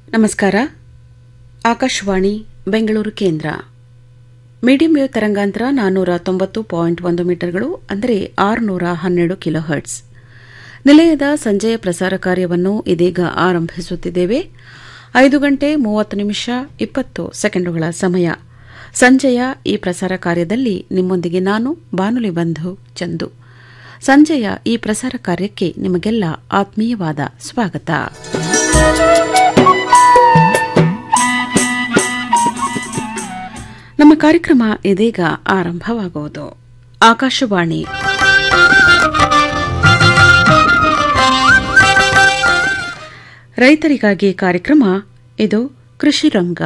ನಮಸ್ಕಾರ ಆಕಾಶವಾಣಿ ಬೆಂಗಳೂರು ಕೇಂದ್ರ medium wave ತರಂಗಾಂತರ ನಾನ್ನೂರ ತೊಂಬತ್ತು ಪಾಯಿಂಟ್ ಒಂದು ಮೀಟರ್ಗಳು ಅಂದರೆ ಆರುನೂರ ಹನ್ನೆರಡು ಕಿಲೋ ಹರ್ಟ್ಸ್ ನಿಲಯದ ಸಂಜೆಯ ಪ್ರಸಾರ ಕಾರ್ಯವನ್ನು ಇದೀಗ ಆರಂಭಿಸುತ್ತಿದ್ದೇವೆ ಐದು ಗಂಟೆ ಮೂವತ್ತು ನಿಮಿಷ ಇಪ್ಪತ್ತು ಸೆಕೆಂಡುಗಳ ಸಮಯ ಸಂಜೆಯ ಈ ಪ್ರಸಾರ ಕಾರ್ಯದಲ್ಲಿ ನಿಮ್ಮೊಂದಿಗೆ ನಾನು ಬಾನುಲಿ ಬಂಧು ಚಂದು ಸಂಜೆಯ ಈ ಪ್ರಸಾರ ಕಾರ್ಯಕ್ಕೆ ನಿಮಗೆಲ್ಲ ಆತ್ಮೀಯವಾದ ಸ್ವಾಗತ ನಮ್ಮ ಕಾರ್ಯಕ್ರಮ ಇದೀಗ ಆರಂಭವಾಗುವುದು ಆಕಾಶವಾಣಿ ರೈತರಿಗಾಗಿ ಕಾರ್ಯಕ್ರಮ ಇದು ಕೃಷಿ ರಂಗ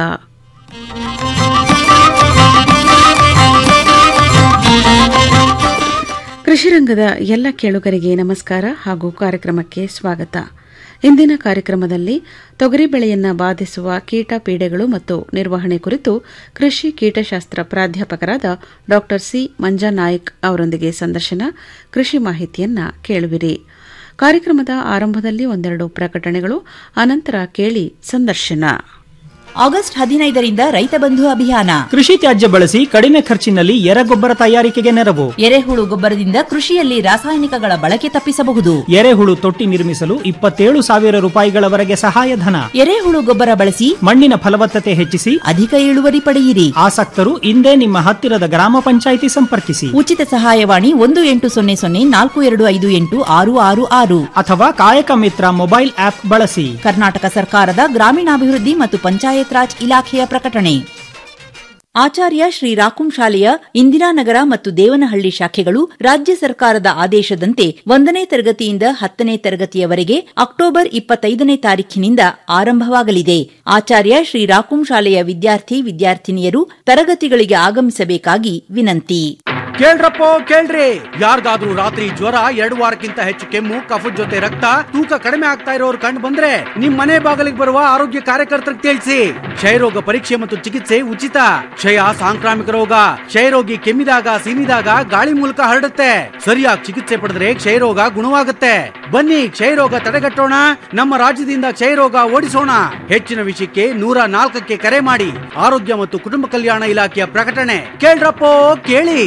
ಕೃಷಿ ರಂಗದ ಎಲ್ಲ ಕೇಳುಗರಿಗೆ ನಮಸ್ಕಾರ ಹಾಗೂ ಕಾರ್ಯಕ್ರಮಕ್ಕೆ ಸ್ವಾಗತ ಇಂದಿನ ಕಾರ್ಯಕ್ರಮದಲ್ಲಿ ತೊಗರಿ ಬೆಳೆಯನ್ನ ಬಾಧಿಸುವ ಕೀಟ ಪೀಡೆಗಳು ಮತ್ತು ನಿರ್ವಹಣೆ ಕುರಿತು ಕೃಷಿ ಕೀಟಶಾಸ್ತ್ರ ಪ್ರಾಧ್ಯಾಪಕರಾದ ಡಾ ಸಿ ಮಂಜಾನಾಯ್ಕ್ ಅವರೊಂದಿಗೆ ಸಂದರ್ಶನ ಕೃಷಿ ಮಾಹಿತಿಯನ್ನ ಕೇಳುವಿರಿ ಕಾರ್ಯಕ್ರಮದ ಆರಂಭದಲ್ಲಿ ಒಂದೆರಡು ಪ್ರಕಟಣೆಗಳು ಅನಂತರ ಕೇಳಿ ಸಂದರ್ಶನ ಆಗಸ್ಟ್ ಹದಿನೈದರಿಂದ ರೈತ ಬಂಧು ಅಭಿಯಾನ ಕೃಷಿ ತ್ಯಾಜ್ಯ ಬಳಸಿ ಕಡಿಮೆ ಖರ್ಚಿನಲ್ಲಿ ಎರೆಗೊಬ್ಬರ ತಯಾರಿಕೆಗೆ ನೆರವು ಎರೆಹುಳು ಗೊಬ್ಬರದಿಂದ ಕೃಷಿಯಲ್ಲಿ ರಾಸಾಯನಿಕಗಳ ಬಳಕೆ ತಪ್ಪಿಸಬಹುದು ಎರೆಹುಳು ತೊಟ್ಟಿ ನಿರ್ಮಿಸಲು ಇಪ್ಪತ್ತೇಳು ಸಾವಿರ ರೂಪಾಯಿಗಳವರೆಗೆ ಸಹಾಯಧನ ಎರೆಹುಳು ಗೊಬ್ಬರ ಬಳಸಿ ಮಣ್ಣಿನ ಫಲವತ್ತತೆ ಹೆಚ್ಚಿಸಿ ಅಧಿಕ ಇಳುವರಿ ಪಡೆಯಿರಿ ಆಸಕ್ತರು ಇಂದೇ ನಿಮ್ಮ ಹತ್ತಿರದ ಗ್ರಾಮ ಪಂಚಾಯಿತಿ ಸಂಪರ್ಕಿಸಿ ಉಚಿತ ಸಹಾಯವಾಣಿ ಒಂದು ಎಂಟು ಸೊನ್ನೆ ಸೊನ್ನೆ ನಾಲ್ಕು ಎರಡು ಐದು ಎಂಟು ಆರು ಆರು ಆರು ಅಥವಾ ಕಾಯಕ ಮಿತ್ರ ಮೊಬೈಲ್ ಆಪ್ ಬಳಸಿ ಕರ್ನಾಟಕ ಸರ್ಕಾರದ ಗ್ರಾಮೀಣಾಭಿವೃದ್ಧಿ ಮತ್ತು ಪಂಚಾಯತ್ ರಾಜ್ ಇಲಾಖೆಯ ಪ್ರಕಟಣೆ ಆಚಾರ್ಯ ಶ್ರೀ ರಾಕುಂ ಶಾಲೆಯ ಇಂದಿರಾನಗರ ಮತ್ತು ದೇವನಹಳ್ಳಿ ಶಾಖೆಗಳು ರಾಜ್ಯ ಸರ್ಕಾರದ ಆದೇಶದಂತೆ ಒಂದನೇ ತರಗತಿಯಿಂದ ಹತ್ತನೇ ತರಗತಿಯವರೆಗೆ ಅಕ್ಟೋಬರ್ ಇಪ್ಪತ್ತೈದನೇ ತಾರೀಖಿನಿಂದ ಆರಂಭವಾಗಲಿದೆ ಆಚಾರ್ಯ ಶ್ರೀ ರಾಕುಂ ಶಾಲೆಯ ವಿದ್ಯಾರ್ಥಿ ವಿದ್ಯಾರ್ಥಿನಿಯರು ತರಗತಿಗಳಿಗೆ ಆಗಮಿಸಬೇಕಾಗಿ ವಿನಂತಿ ಕೇಳ್ರಪ್ಪೋ ಕೇಳ್ರಿ ಯಾರಿಗಾದ್ರೂ ರಾತ್ರಿ ಜ್ವರ ಎರಡು ವಾರಕ್ಕಿಂತ ಹೆಚ್ಚು ಕೆಮ್ಮು ಕಫದ ಜೊತೆ ರಕ್ತ ತೂಕ ಕಡಿಮೆ ಆಗ್ತಾ ಇರೋರು ಕಂಡು ಬಂದ್ರೆ ನಿಮ್ ಮನೆ ಬಾಗಿಲಿಗೆ ಬರುವ ಆರೋಗ್ಯ ಕಾರ್ಯಕರ್ತರಿಗೆ ತಿಳಿಸಿ ಕ್ಷಯರೋಗ ಪರೀಕ್ಷೆ ಮತ್ತು ಚಿಕಿತ್ಸೆ ಉಚಿತ ಕ್ಷಯ ಸಾಂಕ್ರಾಮಿಕ ರೋಗ ಕ್ಷಯರೋಗಿ ಕೆಮ್ಮಿದಾಗ ಸೀನಿದಾಗ ಗಾಳಿ ಮೂಲಕ ಹರಡುತ್ತೆ ಸರಿಯಾಗಿ ಚಿಕಿತ್ಸೆ ಪಡೆದ್ರೆ ಕ್ಷಯರೋಗ ಗುಣವಾಗುತ್ತೆ ಬನ್ನಿ ಕ್ಷಯರೋಗ ತಡೆಗಟ್ಟೋಣ ನಮ್ಮ ರಾಜ್ಯದಿಂದ ಕ್ಷಯರೋಗ ಓಡಿಸೋಣ ಹೆಚ್ಚಿನ ವಿಷಯಕ್ಕೆ ನೂರ ನಾಲ್ಕಕ್ಕೆ ಕರೆ ಮಾಡಿ ಆರೋಗ್ಯ ಮತ್ತು ಕುಟುಂಬ ಕಲ್ಯಾಣ ಇಲಾಖೆಯ ಪ್ರಕಟಣೆ ಕೇಳ್ರಪ್ಪೋ ಕೇಳಿ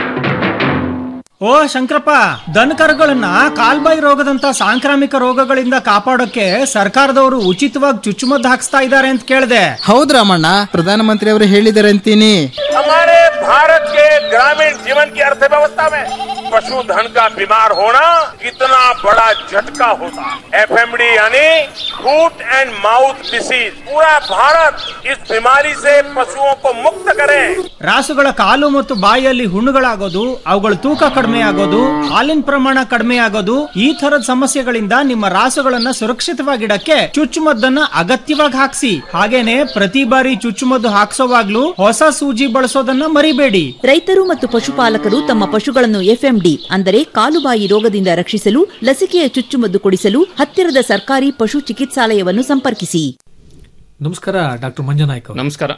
ಓ ಶಂಕರಪ್ಪ ದನಕರುಗಳನ್ನ ಕಾಲ್ಬಾಯಿ ರೋಗದಂತ ಸಾಂಕ್ರಾಮಿಕ ರೋಗಗಳಿಂದ ಕಾಪಾಡೋಕೆ ಸರ್ಕಾರದವರು ಉಚಿತವಾಗಿ ಚುಚ್ಚುಮದ್ದು ಹಾಕ್ಸ್ತಾ ಇದ್ದಾರೆ ಅಂತ ಕೇಳಿದೆ ಹೌದ್ ರಾಮಣ್ಣ ಪ್ರಧಾನಮಂತ್ರಿ ಅವರು ಹೇಳಿದ್ದಾರೆ ಅಂತೀನಿ हमारे भारत के ग्रामीण जीवन की अर्थव्यवस्था में पशुधन का बीमार होना कितना बड़ा झटका होता है एफएमडी यानी फूट एंड माउथ डिसीज पूरा भारत इस बीमारी से पशुओं को मुक्त करे ರಾಸುಗಳ ಕಾಲು ಮತ್ತು ಬಾಯಿಯಲ್ಲಿ ಹುಣ್ಣುಗಳಾಗೋದು ಅವುಗಳ ತೂಕ ಕಡಿಮೆ ಆಗೋದು ಹಾಲಿನ ಪ್ರಮಾಣ ಕಡಿಮೆ ಆಗೋದು ಈ ತರದ ಸಮಸ್ಯೆಗಳಿಂದ ನಿಮ್ಮ ರಾಸುಗಳನ್ನ ಸುರಕ್ಷಿತವಾಗಿಡಕ್ಕೆ ಚುಚ್ಚುಮದ್ದನ್ನ ಅಗತ್ಯವಾಗಿ ಹಾಕ್ಸಿ ಹಾಗೇನೆ ಪ್ರತಿ ಬಾರಿ ಚುಚ್ಚುಮದ್ದು ಹಾಕ್ಸೋವಾಗ್ಲೂ ಹೊಸ ಸೂಜಿ ಬಳಸೋದನ್ನ ಮರಿಬೇಡಿ ರೈತರು ಮತ್ತು ಪಶುಪಾಲಕರು ತಮ್ಮ ಪಶುಗಳನ್ನು ಎಫ್ಎಂಡಿ ಅಂದರೆ ಕಾಲುಬಾಯಿ ರೋಗದಿಂದ ರಕ್ಷಿಸಲು ಲಸಿಕೆಯ ಚುಚ್ಚುಮದ್ದು ಕೊಡಿಸಲು ಹತ್ತಿರದ ಸರ್ಕಾರಿ ಪಶು ಚಿಕಿತ್ಸಾಲಯವನ್ನು ಸಂಪರ್ಕಿಸಿ ನಮಸ್ಕಾರ ಡಾಕ್ಟರ್ ಮಂಜನಾಯ್ಕ ಅವರು. ನಮಸ್ಕಾರ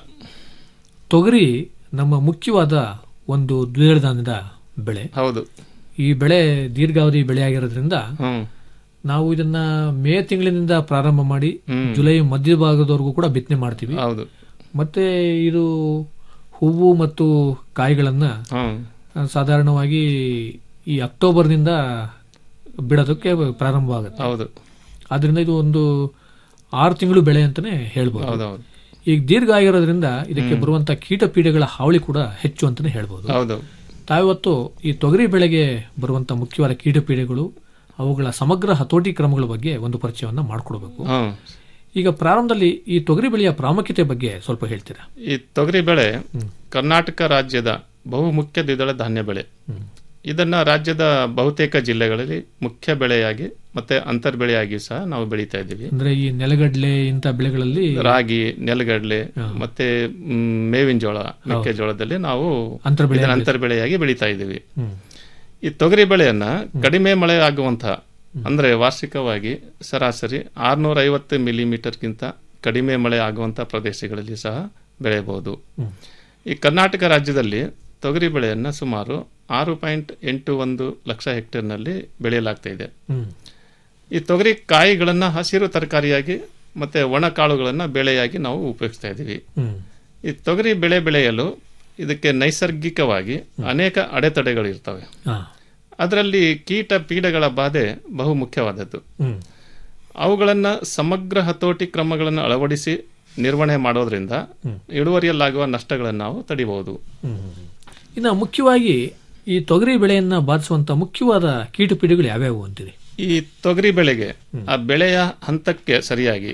ತೊಗರಿ ನಮ್ಮ ಮುಖ್ಯವಾದ ಒಂದು ದ್ವಿದಳ ಧಾನ್ಯದ ಬೆಳೆ ಹೌದು ಈ ಬೆಳೆ ದೀರ್ಘಾವಧಿ ಬೆಳೆಯಾಗಿರೋದ್ರಿಂದ ಹ್ಮ್ ನಾವು ಇದನ್ನ ಮೇ ತಿಂಗಳಿನಿಂದ ಪ್ರಾರಂಭ ಮಾಡಿ ಜುಲೈ ಮಧ್ಯಭಾಗದವರೆಗೂ ಕೂಡ ಬಿತ್ತನೆ ಮಾಡ್ತೀವಿ ಹೌದು ಮತ್ತೆ ಇದು ಹೂವು ಮತ್ತು ಕಾಯಿಗಳನ್ನ ಹ್ಮ್ ಆ, ಸಾಧಾರಣವಾಗಿ ಈ ಅಕ್ಟೋಬರ್ನಿಂದ ಬಿಡೋದಕ್ಕೆ ಪ್ರಾರಂಭವಾಗುತ್ತೆ ಹೌದು ಆದ್ರಿಂದ ಇದು ಒಂದು ಆರು ತಿಂಗಳು ಬೆಳೆ ಅಂತಾನೆ ಹೇಳ್ಬೋದು ಹೌದೌದು ಈಗ ದೀರ್ಘ ಆಗಿರೋದ್ರಿಂದ ಇದಕ್ಕೆ ಬರುವಂತ ಕೀಟ ಪೀಡೆಗಳ ಹಾವಳಿ ಕೂಡ ಹೆಚ್ಚು ಅಂತಾನೆ ಹೇಳ್ಬೋದು ಹೌದು ತಾವಿವತ್ತು ಈ ತೊಗರಿ ಬೆಳೆಗೆ ಬರುವಂತ ಮುಖ್ಯವಾದ ಕೀಟ ಪೀಡೆಗಳು ಅವುಗಳ ಸಮಗ್ರ ಹತೋಟಿ ಕ್ರಮಗಳ ಬಗ್ಗೆ ಒಂದು ಪರಿಚಯವನ್ನ ಮಾಡಿಕೊಡ್ಬೇಕು ಹ್ಮ್ ಈಗ ಪ್ರಾರಂಭದಲ್ಲಿ ಈ ತೊಗರಿ ಬೆಳೆಯ ಪ್ರಾಮುಖ್ಯತೆ ಬಗ್ಗೆ ಸ್ವಲ್ಪ ಹೇಳ್ತೀರಾ ಈ ತೊಗರಿ ಬೆಳೆ ಕರ್ನಾಟಕ ರಾಜ್ಯದ ಬಹುಮುಖ್ಯ ದ್ವಿದಳ ಧಾನ್ಯ ಬೆಳೆ ಇದನ್ನ ರಾಜ್ಯದ ಬಹುತೇಕ ಜಿಲ್ಲೆಗಳಲ್ಲಿ ಮುಖ್ಯ ಬೆಳೆಯಾಗಿ ಮತ್ತೆ ಅಂತರ್ ಬೆಳೆಯಾಗಿ ಸಹ ನಾವು ಬೆಳೀತಾ ಇದ್ದೀವಿ ಅಂದ್ರೆ ಈ ನೆಲಗಡ್ಲೆ ಇಂಥ ಬೆಳೆಗಳಲ್ಲಿ ರಾಗಿ ನೆಲಗಡಲೆ ಮತ್ತೆ ಮ್, ಮೇವಿನ ಜೋಳ ಮೆಕ್ಕೆಜೋಳದಲ್ಲಿ ನಾವು ಅಂತರ ಬೆಳೆ ಇದನ್ನ ಅಂತರ್ ಬೆಳೆಯಾಗಿ ಬೆಳೀತಾ ಇದ್ದೀವಿ ಹ್ಮ್. ಈ ತೊಗರಿ ಬೆಳೆಯನ್ನ ಕಡಿಮೆ ಮಳೆ ಆಗುವಂತಹ ಅಂದ್ರೆ ವಾರ್ಷಿಕವಾಗಿ ಸರಾಸರಿ ಆರ್ನೂರ ಐವತ್ತು ಮಿಲಿಮೀಟರ್ಗಿಂತ ಕಡಿಮೆ ಮಳೆ ಆಗುವಂತಹ ಪ್ರದೇಶಗಳಲ್ಲಿ ಸಹ ಬೆಳೆಯಬಹುದು ಈ ಕರ್ನಾಟಕ ರಾಜ್ಯದಲ್ಲಿ ತೊಗರಿ ಬೆಳೆಯನ್ನ ಸುಮಾರು ಆರು ಪಾಯಿಂಟ್ ಎಂಟು ಒಂದು ಲಕ್ಷ ಹೆಕ್ಟೇರ್ನಲ್ಲಿ ಬೆಳೆಯಲಾಗ್ತಾ ಇದೆ ಹ್ಮ್ ಈ ತೊಗರಿ ಕಾಯಿಗಳನ್ನ ಹಸಿರು ತರಕಾರಿಯಾಗಿ ಮತ್ತೆ ಒಣ ಕಾಳುಗಳನ್ನು ಬೆಳೆಯಾಗಿ ನಾವು ಉಪಯೋಗಿಸ್ತಾ ಇದ್ದೀವಿ ಹ್ಮ್ ಈ ತೊಗರಿ ಬೆಳೆ ಬೆಳೆಯಲು ಇದಕ್ಕೆ ನೈಸರ್ಗಿಕವಾಗಿ ಅನೇಕ ಅಡೆತಡೆಗಳು ಇರ್ತವೆ ಹಾ ಅದರಲ್ಲಿ ಕೀಟ ಪೀಡೆಗಳ ಬಾಧೆ ಬಹು ಮುಖ್ಯವಾದದ್ದು ಹ್ಮ್ ಅವುಗಳನ್ನು ಸಮಗ್ರ ಹತೋಟಿ ಕ್ರಮಗಳನ್ನು ಅಳವಡಿಸಿ ನಿರ್ವಹಣೆ ಮಾಡೋದ್ರಿಂದ ಇಳುವರಿಯಲ್ಲಾಗುವ ನಷ್ಟಗಳನ್ನು ನಾವು ತಡಿಬಹುದು ಇನ್ನು ಮುಖ್ಯವಾಗಿ ಈ ತೊಗರಿ ಬೆಳೆಯನ್ನ ಬಾಧಿಸುವಂತ ಮುಖ್ಯವಾದ ಕೀಟಪೀಡೆಗಳು ಯಾವ್ಯಾವು ಅಂತೀರಿ ಈ ತೊಗರಿ ಬೆಳೆಗೆ ಆ ಬೆಳೆಯ ಹಂತಕ್ಕೆ ಸರಿಯಾಗಿ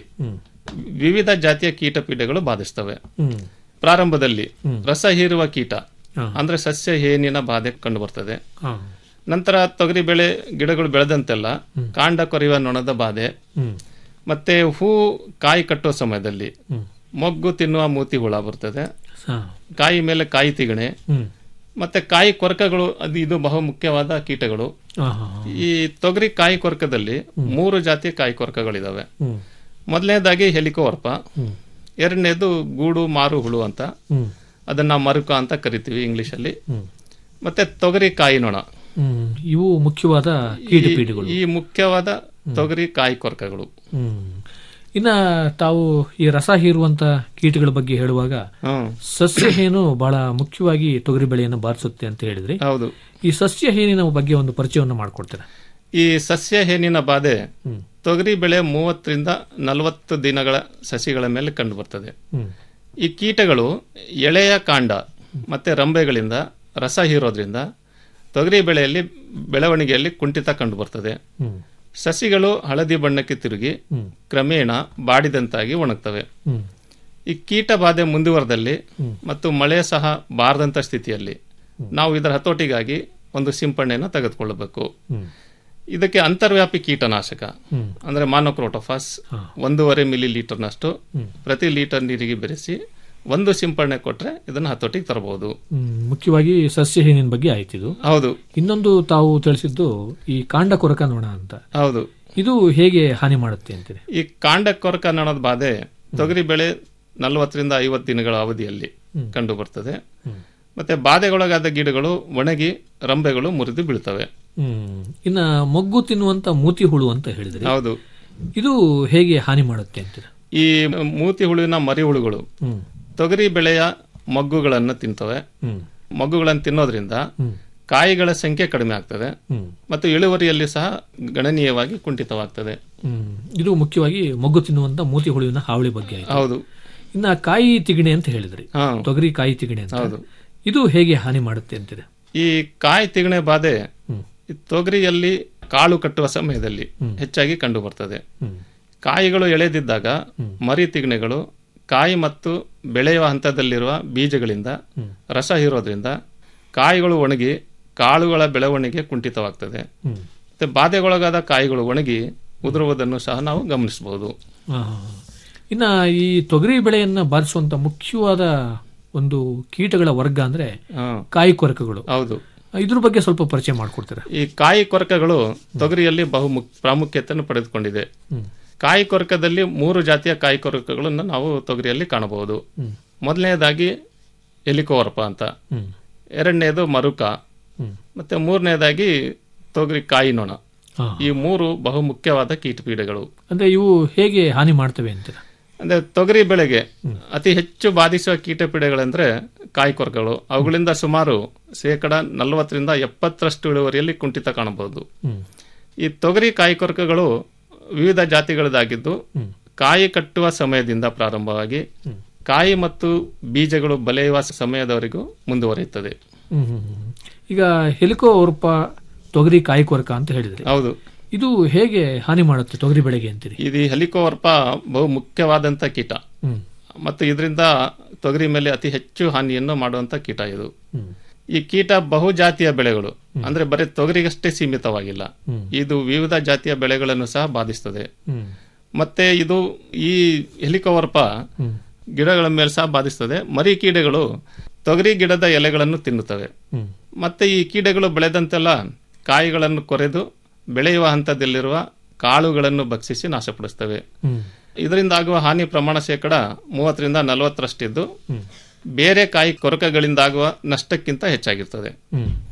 ವಿವಿಧ ಜಾತಿಯ ಕೀಟ ಪೀಡೆಗಳು ಬಾಧಿಸ್ತವೆ ಹ್ಮ್ ಪ್ರಾರಂಭದಲ್ಲಿ ರಸ ಹೀರುವ ಕೀಟ ಹಾ. ಅಂದ್ರೆ ಸಸ್ಯ ಹೇನಿನ ಬಾಧೆ ಕಂಡು ಬರ್ತದೆ ಹಾ ನಂತರ ತೊಗರಿ ಬೆಳೆ ಗಿಡಗಳು ಬೆಳೆದಂತೆಲ್ಲ ಕಾಂಡ ಕೊರೆಯುವ ನೊಣದ ಬಾಧೆ ಹ್ಮ್ ಮತ್ತೆ ಹೂ ಕಾಯಿ ಕಟ್ಟುವ ಸಮಯದಲ್ಲಿ ಮೊಗ್ಗು ತಿನ್ನುವ ಮೂತಿ ಹುಳ ಬರ್ತದೆ ಹಾ ಕಾಯಿ ಮೇಲೆ ಕಾಯಿ ತಿಗಣೆ ಹ್ಮ್ ಮತ್ತೆ ಕಾಯಿ ಕೊರಕಗಳು ಅದು ಇದು ಬಹು ಮುಖ್ಯವಾದ ಕೀಟಗಳು ಹಾ ಹಾ ಈ ತೊಗರಿ ಕಾಯಿ ಕೊರಕದಲ್ಲಿ ಮೂರು ಜಾತಿಯ ಕಾಯಿ ಕೊರಕಗಳಿದಾವೆ ಹ್ಮ್ ಮೊದಲನೇದಾಗಿ ಹೆಲಿಕೋವರ್ಪ ಹ್ಮ್ ಎರಡನೇದು ಗೂಡು ಮಾರು ಹುಳು ಅಂತ ಹ್ಮ್ ಅದನ್ನ ಮರುಕ ಅಂತ ಕರಿತೀವಿ ಇಂಗ್ಲಿಷಲ್ಲಿ ಹ್ಮ್ ಮತ್ತೆ ತೊಗರಿ ಕಾಯಿ ನೊಣ ಹ್ಮ್ ಇವು ಮುಖ್ಯವಾದ ಕೀಟಪೀಡೆಗಳು ಈ ಮುಖ್ಯವಾದ ತೊಗರಿ ಕಾಯಿ ಕೊರಕಗಳು ಹ್ಮ್ ಇನ್ನ ತಾವು ಈ ರಸ ಹೀರುವಂತ ಕೀಟಗಳ ಬಗ್ಗೆ ಹೇಳುವಾಗ ಹ್ಮ್ ಸಸ್ಯ ಹೇನು ಬಹಳ ಮುಖ್ಯವಾಗಿ ತೊಗರಿ ಬೆಳೆಯನ್ನು ಬಾರಿಸುತ್ತೆ ಅಂತ ಹೇಳಿದ್ರಿ ಹೌದು ಈ ಸಸ್ಯ ಹೇನಿನ ಬಗ್ಗೆ ಒಂದು ಪರಿಚಯವನ್ನು ಮಾಡ್ಕೊಡ್ತೀರಾ ಈ ಸಸ್ಯ ಹೇನಿನ ಬಾಧೆ ತೊಗರಿ ಬೆಳೆ ಮೂವತ್ತರಿಂದ ನಲವತ್ತು ದಿನಗಳ ಸಸಿಗಳ ಮೇಲೆ ಕಂಡು ಬರ್ತದೆ ಹ್ಮ್ ಈ ಕೀಟಗಳು ಎಳೆಯ ಕಾಂಡ ಮತ್ತೆ ರಂಬೆಗಳಿಂದ ರಸ ಹೀರೋದ್ರಿಂದ ತೊಗರಿ ಬೆಳೆಯಲ್ಲಿ ಬೆಳವಣಿಗೆಯಲ್ಲಿ ಕುಂಠಿತ ಕಂಡು ಬರ್ತದೆ ಹ್ಮ್ ಸಸಿಗಳು ಹಳದಿ ಬಣ್ಣಕ್ಕೆ ತಿರುಗಿ ಹ್ಮ್. ಕ್ರಮೇಣ ಬಾಡಿದಂತಾಗಿ ಒಣಗ್ತವೆ ಹ್ಮ್ ಈ ಕೀಟ ಬಾಧೆ ಮುಂದುವರೆದಲ್ಲಿ ಮತ್ತು ಮಳೆ ಸಹ ಬಾರದಂತ ಸ್ಥಿತಿಯಲ್ಲಿ ನಾವು ಇದರ ಹತೋಟಿಗಾಗಿ ಒಂದು ಸಿಂಪಡಣೆಯನ್ನು ತೆಗೆದುಕೊಳ್ಳಬೇಕು ಹ್ಮ್ ಇದಕ್ಕೆ ಅಂತರ್ವ್ಯಾಪಿ ಕೀಟನಾಶಕ ಹ್ಮ್. ಅಂದ್ರೆ ಮಾನೋಕ್ರೋಟೋಫಾಸ್ ಒಂದೂವರೆ ಮಿಲಿ ಲೀಟರ್ನಷ್ಟು ಪ್ರತಿ ಲೀಟರ್ ನೀರಿಗೆ ಬೆರೆಸಿ ಒಂದು ಸಿಂಪಡಣೆ ಕೊಟ್ರೆ ಇದನ್ನು ಹತೋಟಿಗೆ ತರಬಹುದು ಹ್ಮ್, ಮುಖ್ಯವಾಗಿ ಸಸ್ಯ ಹೇನಿನ ಬಗ್ಗೆ ಆಯ್ತಿದು ಹೌದು ಇನ್ನೊಂದು ತಾವು ತಿಳಿಸಿದ್ದು ಈ ಕಾಂಡ ಕೊರಕ ನೋಣ ಅಂತ ಹೌದು ಇದು ಹೇಗೆ ಹಾನಿ ಮಾಡುತ್ತೆ ಅಂತೀರಿ ಈ ಕಾಂಡ ಕೊರಕ ನೊಣದ ಬಾಧೆ ತೊಗರಿ ಬೆಳೆ ನಲವತ್ತರಿಂದ ಐವತ್ತು ದಿನಗಳ ಅವಧಿಯಲ್ಲಿ ಕಂಡು ಬರ್ತದೆ ಮತ್ತೆ ಬಾಧೆಗೊಳಗಾದ ಗಿಡಗಳು ಒಣಗಿ ರಂಬೆಗಳು ಮುರಿದು ಬೀಳ್ತವೆ ಹ್ಮ್ ಇನ್ನ ಮೊಗ್ಗು ತಿನ್ನುವಂತ ಮೂತಿ ಹುಳು ಅಂತ ಹೇಳಿದ್ರಿ ಹೌದು ಇದು ಹೇಗೆ ಹಾನಿ ಮಾಡುತ್ತೆ ಅಂತೀರ ಈ ಮೂತಿ ಹುಳುವಿನ ಮರಿ ಹುಳುಗಳು ಹ್ಮ್ ತೊಗರಿ ಬೆಳೆಯ ಮೊಗ್ಗುಗಳನ್ನು ತಿಂತವೆ ಹ್ಮ್ ಮೊಗ್ಗುಗಳನ್ನು ತಿನ್ನೋದ್ರಿಂದ ಕಾಯಿಗಳ ಸಂಖ್ಯೆ ಕಡಿಮೆ ಆಗ್ತದೆ ಹ್ಮ್ ಮತ್ತು ಇಳುವರಿಯಲ್ಲಿ ಸಹ ಗಣನೀಯವಾಗಿ ಕುಂಠಿತವಾಗ್ತದೆ ಹ್ಮ್ ಇದು ಮುಖ್ಯವಾಗಿ ಮೊಗ್ಗು ತಿನ್ನುವಂತ ಮೂತಿ ಹುಳುವಿನ ಹಾವಳಿ ಬಗ್ಗೆ ಆಯ್ತು ಹೌದು ಇನ್ನ ಕಾಯಿ ತಿಗಣೆ ಅಂತ ಹೇಳಿದ್ರಿ ಹಾ. ತೊಗರಿ ಕಾಯಿ ತಿಗಣೆ ಅಂತ ಹೌದು. ಇದು ಹೇಗೆ ಹಾನಿ ಮಾಡುತ್ತೆ ಅಂತೀರಿ ಈ ಕಾಯಿ ತಿಗಣೆ ಬಾಧೆ ಈ ತೊಗರಿಯಲ್ಲಿ ಕಾಳು ಕಟ್ಟುವ ಸಮಯದಲ್ಲಿ ಹೆಚ್ಚಾಗಿ ಕಂಡು ಬರ್ತದೆ ಹ್ಮ್ ಕಾಯಿಗಳು ಎಳೆದಿದ್ದಾಗ ಮರಿ ತಿಗಣೆಗಳು ಕಾಯಿ ಮತ್ತು ಬೆಳೆಯುವ ಹಂತದಲ್ಲಿರುವ ಬೀಜಗಳಿಂದ ರಸ ಹೀರೋದ್ರಿಂದ ಕಾಯಿಗಳು ಒಣಗಿ ಕಾಳುಗಳ ಬೆಳವಣಿಗೆ ಕುಂಠಿತವಾಗ್ತದೆ ಹ್ಮ್ ಮತ್ತೆ ಬಾಧೆಗೊಳಗಾದ ಕಾಯಿಗಳು ಒಣಗಿ ಉದುರುವುದನ್ನು ಸಹ ನಾವು ಗಮನಿಸಬಹುದು ಆ, ಇನ್ನ ಈ ತೊಗರಿ ಬೆಳೆಯನ್ನ ಬಾಧಿಸುವಂತ ಮುಖ್ಯವಾದ ಒಂದು ಕೀಟಗಳ ವರ್ಗ ಅಂದ್ರೆ ಕಾಯಿ ಕೊರಕಗಳು ಹೌದು ಇದ್ರ ಬಗ್ಗೆ ಸ್ವಲ್ಪ ಪರಿಚಯ ಮಾಡ್ಕೊಡ್ತೀರಾ ಈ ಕಾಯಿ ಕೊರಕಗಳು ತೊಗರಿಯಲ್ಲಿ ಬಹು ಮುಖ್- ಪ್ರಾಮುಖ್ಯತೆಯನ್ನು ಪಡೆದುಕೊಂಡಿದೆ ಹ್ಮ್. ಕಾಯಿ ಕೊರಕದಲ್ಲಿ ಮೂರು ಜಾತಿಯ ಕಾಯಿ ಕೊರಕಗಳನ್ನು ನಾವು ತೊಗರಿಯಲ್ಲಿ ಕಾಣಬಹುದು ಮೊದಲನೇದಾಗಿ ಎಲಿಕೋವರ್ಪ ಅಂತ ಹ್ಮ್. ಎರಡನೇದು ಮರುಕ ಹ್ಮ್. ಮತ್ತೆ ಮೂರನೇದಾಗಿ ತೊಗರಿ ಕಾಯಿ ನೊಣ ಹಾ. ಈ ಮೂರು ಬಹು ಮುಖ್ಯವಾದ ಕೀಟಪೀಡೆಗಳು ಅಂದ್ರೆ ಇವು ಹೇಗೆ ಹಾನಿ ಮಾಡ್ತವೆ ಅಂತೀರಾ ಅಂದ್ರೆ ತೊಗರಿ ಬೆಳೆಗೆ ಅತಿ ಹೆಚ್ಚು ಬಾಧಿಸುವ ಕೀಟಪೀಡೆಗಳೆಂದ್ರೆ ಕಾಯಿ ಕೊರಕಗಳು ಅವುಗಳಿಂದ ಸುಮಾರು ಶೇಕಡ ನಲವತ್ತರಿಂದ ಎಪ್ಪತ್ತರಷ್ಟು ಇಳುವರಿಯಲ್ಲಿ ಕುಂಠಿತ ಕಾಣಬಹುದು ಹ್ಮ್. ಈ ತೊಗರಿ ಕಾಯಿ ಕೊರಕಗಳು ವಿವಿಧ ಜಾತಿಗಳದಾಗಿದ್ದು ಕಾಯಿ ಕಟ್ಟುವ ಸಮಯದಿಂದ ಪ್ರಾರಂಭವಾಗಿ ಕಾಯಿ ಮತ್ತು ಬೀಜಗಳು ಬಲೆಯುವ ಸಮಯದವರೆಗೂ ಮುಂದುವರಿಯುತ್ತದೆ ಹ್ಮ್, ಹ್ಮ್, ಹ್ಮ್. ಈಗ ಹೆಲಿಕೋ ಉರ್ಪ ತೊಗರಿ ಕಾಯಿ ಕೊರಕ ಅಂತ ಹೇಳಿದ್ರಿ ಹೌದು ಇದು ಹೇಗೆ ಹಾನಿ ಮಾಡುತ್ತೆ ತೊಗರಿ ಬೆಳೆಗೆ ಅಂತೀರಿ ಇದು ಹೆಲಿಕೋವರ್ಪ ಬಹು ಮುಖ್ಯವಾದಂತ ಕೀಟ ಹ್ಮ್. ಮತ್ತು ಇದರಿಂದ ತೊಗರಿ ಮೇಲೆ ಅತಿ ಹೆಚ್ಚು ಹಾನಿಯನ್ನು ಮಾಡುವಂತ ಕೀಟ ಇದು ಹ್ಮ್. ಈ ಕೀಟ ಬಹು ಜಾತಿಯ ಬೆಳೆಗಳು ಅಂದ್ರೆ ಬರೀ ತೊಗರಿಗಷ್ಟೇ ಸೀಮಿತವಾಗಿಲ್ಲ ಹ್ಮ್. ಇದು ವಿವಿಧ ಜಾತಿಯ ಬೆಳೆಗಳನ್ನು ಸಹ ಬಾಧಿಸ್ತದೆ ಹ್ಮ್. ಮತ್ತೆ ಇದು ಈ ಹೆಲಿಕೋವರ್ಪ ಹ್ಮ್. ಗಿಡಗಳ ಮೇಲೆ ಸಹ ಬಾಧಿಸ್ತದೆ ಮರಿ ಕೀಡೆಗಳು ತೊಗರಿ ಗಿಡದ ಎಲೆಗಳನ್ನು ತಿನ್ನುತ್ತವೆ ಹ್ಮ್. ಮತ್ತೆ ಈ ಕೀಡೆಗಳು ಬೆಳೆದಂತೆಲ್ಲ ಕಾಯಿಗಳನ್ನು ಕೊರೆದು ಬೆಳೆಯುವ ಹಂತದಲ್ಲಿರುವ ಕಾಳುಗಳನ್ನು ಭಕ್ಷಿಸಿ ನಾಶಪಡಿಸ್ತವೆ ಹ್ಮ್. ಇದರಿಂದ ಆಗುವ ಹಾನಿ ಪ್ರಮಾಣ ಶೇಕಡ ಮೂವತ್ತರಿಂದ ನಲವತ್ತರಷ್ಟಿದ್ದು ಬೇರೆ ಕಾಯಿ ಕೊರಕಗಳಿಂದ ಆಗುವ ನಷ್ಟಕ್ಕಿಂತ ಹೆಚ್ಚಾಗಿರ್ತದೆ ಹ್ಮ್.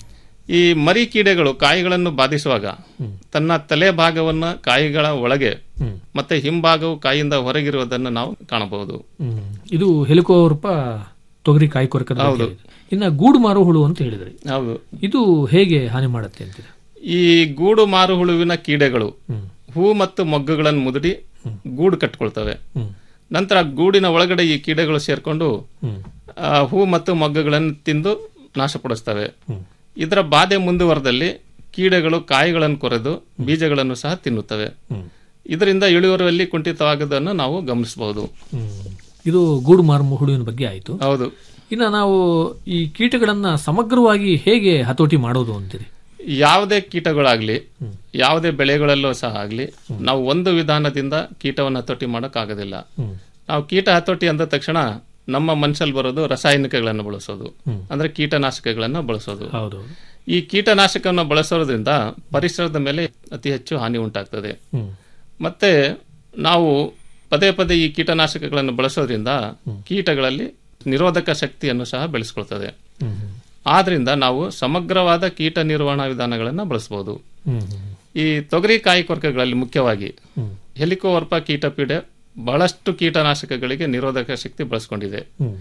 ಈ ಮರಿ ಕೀಡೆಗಳು ಕಾಯಿಗಳನ್ನು ಬಾಧಿಸುವಾಗ ತನ್ನ ತಲೆ ಭಾಗವನ್ನ ಕಾಯಿಗಳ ಒಳಗೆ ಮತ್ತೆ ಹಿಂಭಾಗವು ಕಾಯಿಯಿಂದ ಹೊರಗಿರುವುದನ್ನು ನಾವು ಕಾಣಬಹುದು ಹ್ಮ್. ಇದು ಹೆಲಿಕೋವರ್ಪ ತೊಗರಿ ಕಾಯಿ ಕೊರಕದ ಬಗ್ಗೆ ಹೌದು. ಹೇಳಿದ್ರಿ. ಇನ್ನ ಗೂಡು ಮಾರು ಹುಳು ಅಂತ ಹೇಳಿದ್ರಿ ಹೌದು ಇದು ಹೇಗೆ ಹಾನಿ ಮಾಡುತ್ತೆ ಅಂತೀರಿ ಈ ಗೂಡು ಮಾರು ಹುಳುವಿನ ಕೀಡೆಗಳು ಹೂ ಮತ್ತು ಮೊಗ್ಗುಗಳನ್ನು ಮುದುಡಿ ಗೂಡು ಕಟ್ಕೊಳ್ತವೆ ನಂತರ ಗೂಡಿನ ಒಳಗಡೆ ಈ ಕೀಡೆಗಳು ಸೇರ್ಕೊಂಡು ಆ, ಹೂ ಮತ್ತು ಮೊಗ್ಗುಗಳನ್ನು ತಿಂದು ನಾಶಪಡಿಸ್ತವೆ ಇದರ ಬಾಧೆ ಮುಂದುವರೆದಲ್ಲಿ ಕೀಡೆಗಳು ಕಾಯಿಗಳನ್ನು ಕೊರೆದು ಬೀಜಗಳನ್ನು ಸಹ ತಿನ್ನುತ್ತವೆ ಇದರಿಂದ ಇಳುವರಿಯಲ್ಲಿ ಕುಂಠಿತವಾಗುವುದನ್ನು ನಾವು ಗಮನಿಸಬಹುದು ಇದು ಗೂಡು ಮಾರು ಹುಳುವಿನ ಬಗ್ಗೆ ಆಯ್ತು ಹೌದು ಇನ್ನ ನಾವು ಈ ಕೀಟಗಳನ್ನ ಸಮಗ್ರವಾಗಿ ಹೇಗೆ ಹತೋಟಿ ಮಾಡೋದು ಅಂತೀರಿ ಯಾವುದೇ ಕೀಟಗಳಾಗ್ಲಿ ಯಾವುದೇ ಬೆಳೆಗಳಲ್ಲೂ ಸಹ ಆಗ್ಲಿ ನಾವು ಒಂದು ವಿಧಾನದಿಂದ ಕೀಟವನ್ನು ಹತೋಟಿ ಮಾಡೋಕ್ಕಾಗೋದಿಲ್ಲ ನಾವು ಕೀಟ ಹತೋಟಿ ಅಂದ ತಕ್ಷಣ ನಮ್ಮ ಮನಸ್ಸಲ್ಲಿ ಬರೋದು ರಾಸಾಯನಿಕಗಳನ್ನು ಬಳಸೋದು ಅಂದ್ರೆ ಕೀಟನಾಶಕಗಳನ್ನು ಬಳಸೋದು ಹೌದು ಈ ಕೀಟನಾಶಕವನ್ನು ಬಳಸೋದ್ರಿಂದ ಪರಿಸರದ ಮೇಲೆ ಅತಿ ಹೆಚ್ಚು ಹಾನಿ ಉಂಟಾಗ್ತದೆ ಮತ್ತೆ ನಾವು ಪದೇ ಪದೇ ಈ ಕೀಟನಾಶಕಗಳನ್ನು ಬಳಸೋದ್ರಿಂದ ಕೀಟಗಳಲ್ಲಿ ನಿರೋಧಕ ಶಕ್ತಿಯನ್ನು ಸಹ ಬೆಳೆಸ್ಕೊಳ್ತದೆ ಆದ್ರಿಂದ ನಾವು ಸಮಗ್ರವಾದ ಕೀಟ ನಿರ್ವಹಣಾ ವಿಧಾನಗಳನ್ನು ಬಳಸಬಹುದು ಈ ತೊಗರಿ ಕಾಯಿ ಕೊರಕಗಳಲ್ಲಿ ಮುಖ್ಯವಾಗಿ ಹೆಲಿಕೋವರ್ಪ ಕೀಟಪೀಡೆ ಬಹಳಷ್ಟು ಕೀಟನಾಶಕಗಳಿಗೆ ನಿರೋಧಕ ಶಕ್ತಿ ಬಳಸ್ಕೊಂಡಿದೆ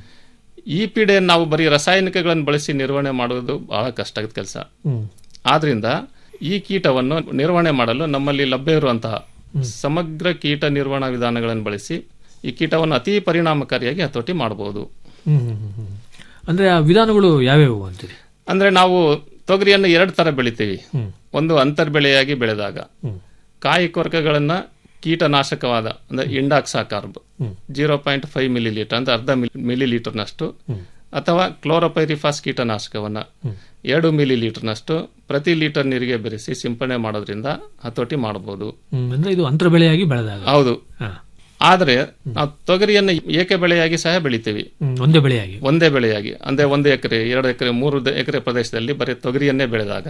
ಈ ಪೀಡೆಯನ್ನು ನಾವು ಬರೀ ರಾಸಾಯನಿಕಗಳನ್ನು ಬಳಸಿ ನಿರ್ವಹಣೆ ಮಾಡುವುದು ಬಹಳ ಕಷ್ಟದ ಕೆಲಸ ಆದ್ರಿಂದ ಈ ಕೀಟವನ್ನು ನಿರ್ವಹಣೆ ಮಾಡಲು ನಮ್ಮಲ್ಲಿ ಲಭ್ಯ ಇರುವಂತಹ ಸಮಗ್ರ ಕೀಟ ನಿರ್ವಹಣಾ ವಿಧಾನಗಳನ್ನು ಬಳಸಿ ಈ ಕೀಟವನ್ನು ಅತಿ ಪರಿಣಾಮಕಾರಿಯಾಗಿ ಹತೋಟಿ ಮಾಡಬಹುದು ಹ್ಮ್, ಹ್ಮ್, ಹ್ಮ್, ಹ್ಮ್. ಅಂದ್ರೆ ಆ ವಿಧಾನಗಳು ಯಾವ್ಯಾವು ಅಂತೀರಿ ಅಂದ್ರೆ ನಾವು ತೊಗರಿಯನ್ನು ಎರಡು ತರ ಬೆಳಿತೀವಿ ಒಂದು ಅಂತರ್ ಬೆಳೆಯಾಗಿ ಬೆಳೆದಾಗ ಕಾಯಿ ಕೊರಕಗಳನ್ನ ಕೀಟನಾಶಕವಾದ ಅಂದ್ರೆ indoxacarb zero point five milli litre ಅಂದ್ರೆ ಅರ್ಧ ಮಿಲಿ ಲೀಟರ್ನಷ್ಟು ಅಥವಾ ಕ್ಲೋರೋಪೈರಿಫಾಸ್ ಕೀಟನಾಶಕವನ್ನ ಎರಡು ಮಿಲಿ ಲೀಟರ್ನಷ್ಟು ಪ್ರತಿ ಲೀಟರ್ ನೀರಿಗೆ ಬೆರೆಸಿ ಸಿಂಪಡಣೆ ಮಾಡೋದ್ರಿಂದ ಹತೋಟಿ ಮಾಡಬಹುದು ಹ್ಮ್, ಅಂದ್ರೆ ಇದು ಅಂತರ ಬೆಳೆಯಾಗಿ ಬೆಳೆದಾಗ ಹೌದು ಹಾ. ಆದ್ರೆ ನಾವು ತೊಗರಿಯನ್ನು ಏಕೆ ಬೆಳೆಯಾಗಿ ಸಹ ಬೆಳಿತೀವಿ ಹ್ಮ್, ಒಂದೇ ಬೆಳೆಯಾಗಿ ಒಂದೇ ಬೆಳೆಯಾಗಿ ಅಂದ್ರೆ ಒಂದು ಎಕರೆ ಎರಡು ಎಕರೆ ಮೂರು ದ- ಎಕರೆ ಪ್ರದೇಶದಲ್ಲಿ ಬರೀ ತೊಗರಿಯನ್ನೇ ಬೆಳೆದಾಗ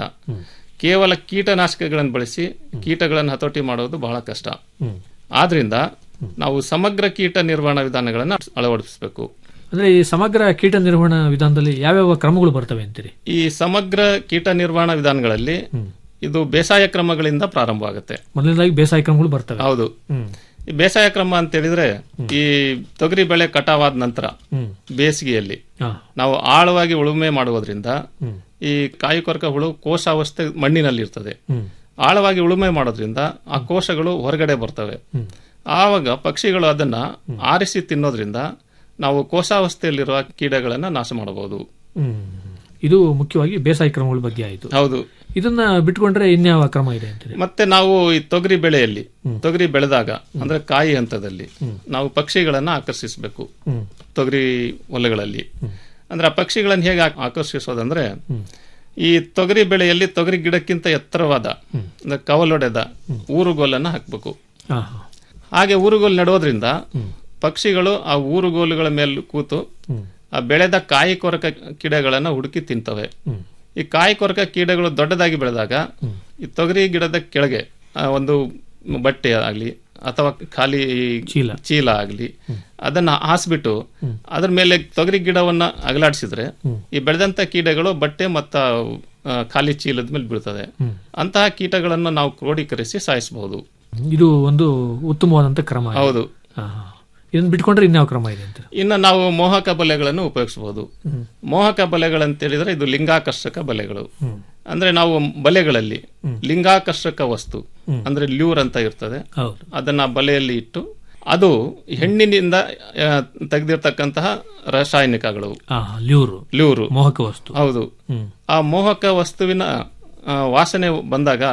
ಕೇವಲ ಕೀಟನಾಶಕಗಳನ್ನು ಬಳಸಿ ಕೀಟಗಳನ್ನು ಹತೋಟಿ ಮಾಡೋದು ಬಹಳ ಕಷ್ಟ ಆದ್ರಿಂದ ನಾವು ಸಮಗ್ರ ಕೀಟ ನಿರ್ವಹಣಾ ವಿಧಾನಗಳನ್ನು ಅಳವಡಿಸಬೇಕು ಅಂದ್ರೆ ಈ ಸಮಗ್ರ ಕೀಟ ನಿರ್ವಹಣಾ ವಿಧಾನದಲ್ಲಿ ಯಾವ್ಯಾವ ಕ್ರಮಗಳು ಬರ್ತವೆ ಅಂತೀರಿ ಈ ಸಮಗ್ರ ಕೀಟ ನಿರ್ವಹಣಾ ವಿಧಾನಗಳಲ್ಲಿ ಇದು ಬೇಸಾಯ ಕ್ರಮಗಳಿಂದ ಪ್ರಾರಂಭ ಆಗುತ್ತೆ ಮೊದಲನೇದಾಗಿ ಬೇಸಾಯ ಕ್ರಮಗಳು ಬರ್ತವೆ ಹೌದು ಹ್ಮ್. ಈ ಬೇಸಾಯ ಕ್ರಮ ಅಂತ ಹೇಳಿದ್ರೆ ಈ ತೊಗರಿ ಬೆಳೆ ಕಟಾವಾದ ನಂತರ ಹ್ಮ್. ಬೇಸಿಗೆಯಲ್ಲಿ ಹಾ. ನಾವು ಆಳವಾಗಿ ಉಳುಮೆ ಮಾಡುವುದರಿಂದ ಈ ಕಾಯಿ ಕೊರಕ ಹುಳು ಕೋಶಾವಸ್ಥೆ ಮಣ್ಣಿನಲ್ಲಿ ಇರ್ತದೆ ಹ್ಮ್. ಆಳವಾಗಿ ಉಳುಮೆ ಮಾಡೋದ್ರಿಂದ ಆ ಕೋಶಗಳು ಹೊರಗಡೆ ಬರ್ತವೆ ಆವಾಗ ಪಕ್ಷಿಗಳು ಅದನ್ನ ಆರಿಸಿ ತಿನ್ನೋದ್ರಿಂದ ನಾವು ಕೋಶಾವಸ್ಥೆಯಲ್ಲಿರುವ ಕೀಟಗಳನ್ನ ನಾಶ ಮಾಡಬಹುದು ಹ್ಮ್. ಇದು ಮುಖ್ಯವಾಗಿ ಬೇಸಾಯ ಕ್ರಮಗಳ ಬಗ್ಗೆ ಆಯ್ತು ಹೌದು ಇದನ್ನ ಬಿಟ್ಕೊಂಡ್ರೆ ಇನ್ಯಾವ ಕ್ರಮ ಇದೆ ಅಂತೀರಿ ಮತ್ತೆ ನಾವು ಈ ತೊಗರಿ ಬೆಳೆಯಲ್ಲಿ ತೊಗರಿ ಬೆಳೆದಾಗ ಅಂದ್ರೆ ಕಾಯಿ ಹಂತದಲ್ಲಿ ನಾವು ಪಕ್ಷಿಗಳನ್ನ ಆಕರ್ಷಿಸಬೇಕು ಹ್ಮ್. ತೊಗರಿ ಹೊಲಗಳಲ್ಲಿ ಅಂದ್ರೆ ಆ ಪಕ್ಷಿಗಳನ್ನು ಹೇಗೆ ಆಕ್- ಆಕರ್ಷಿಸೋದಂದ್ರೆ ಈ ತೊಗರಿ ಬೆಳೆಯಲ್ಲಿ ತೊಗರಿ ಗಿಡಕ್ಕಿಂತ ಎತ್ತರವಾದ ಅಂದ್ರೆ ಕವಲೊಡೆದ ಊರುಗೋಲನ್ನ ಹಾಕ್ಬೇಕು ಹಾ, ಹಾಗೆ ಊರುಗೋಲು ನೆಡೋದ್ರಿಂದ ಪಕ್ಷಿಗಳು ಆ ಊರುಗೋಲುಗಳ ಮೇಲೆ ಕೂತು ಆ ಬೆಳೆದ ಕಾಯಿ ಕೊರಕ ಕೀಡೆಗಳನ್ನ ಹುಡುಕಿ ತಿಂತವೆ ಈ ಕಾಯಿ ಕೊರಕ ಕೀಡೆಗಳು ದೊಡ್ಡದಾಗಿ ಬೆಳೆದಾಗ ಈ ತೊಗರಿ ಗಿಡದ ಕೆಳಗೆ ಆ, ಒಂದು ಬಟ್ಟೆ ಆಗಲಿ ಅಥವಾ ಖಾಲಿ ಚೀಲ. ಚೀಲ ಆಗಲಿ ಅದನ್ನ ಹಾಸ್ಬಿಟ್ಟು ಅದ್ರ ಮೇಲೆ ತೊಗರಿ ಗಿಡವನ್ನ ಅಗಲಾಡಿಸಿದ್ರೆ ಈ ಬೆಳೆದಂತ ಕೀಡೆಗಳು ಬಟ್ಟೆ ಮತ್ತ ಆ, ಖಾಲಿ ಚೀಲದ ಮೇಲೆ ಬೀಳ್ತದೆ ಅಂತಹ ಕೀಟಗಳನ್ನು ನಾವು ಕ್ರೋಢೀಕರಿಸಿ ಸಾಯಿಸಬಹುದು ಇದು ಒಂದು ಉತ್ತಮವಾದಂತ ಕ್ರಮ ಇದೆ. ಹೌದು ಹಾ, ಹಾ. ಇದನ್ನ ಬಿಟ್ಕೊಂಡ್ರೆ ಇನ್ಯಾವ ಕ್ರಮ ಇದೆ ಅಂತೀರಿ ಇನ್ನು ನಾವು ಮೋಹಕ ಬಲೆಗಳನ್ನು ಉಪಯೋಗಿಸಬಹುದು ಮೋಹಕ ಬಲೆಗಳಂತ ಹೇಳಿದ್ರೆ ಇದು ಲಿಂಗಾಕರ್ಷಕ ಬಲೆಗಳು ಅಂದ್ರೆ ನಾವು ಬಲೆಗಳಲ್ಲಿ ಲಿಂಗಾಕರ್ಷಕ ವಸ್ತು ಅಂದ್ರೆ ಲ್ಯೂರ್ ಅಂತ ಇರ್ತದೆ ಹೌದು ಅದನ್ನ ಬಲೆಯಲ್ಲಿ ಇಟ್ಟು ಅದು ಹೆಣ್ಣಿನಿಂದ ಆ, ತೆಗೆದಿರ್ತಕ್ಕಂತಹ ರಾಸಾಯನಿಕಗಳು ಹಾ ಲ್ಯೂರು ಲ್ಯೂರು ಮೋಹಕ ವಸ್ತು ಹೌದು ಹ್ಮ್. ಆ ಮೋಹಕ ವಸ್ತುವಿನ ಆ, ವಾಸನೆ ಬಂದಾಗ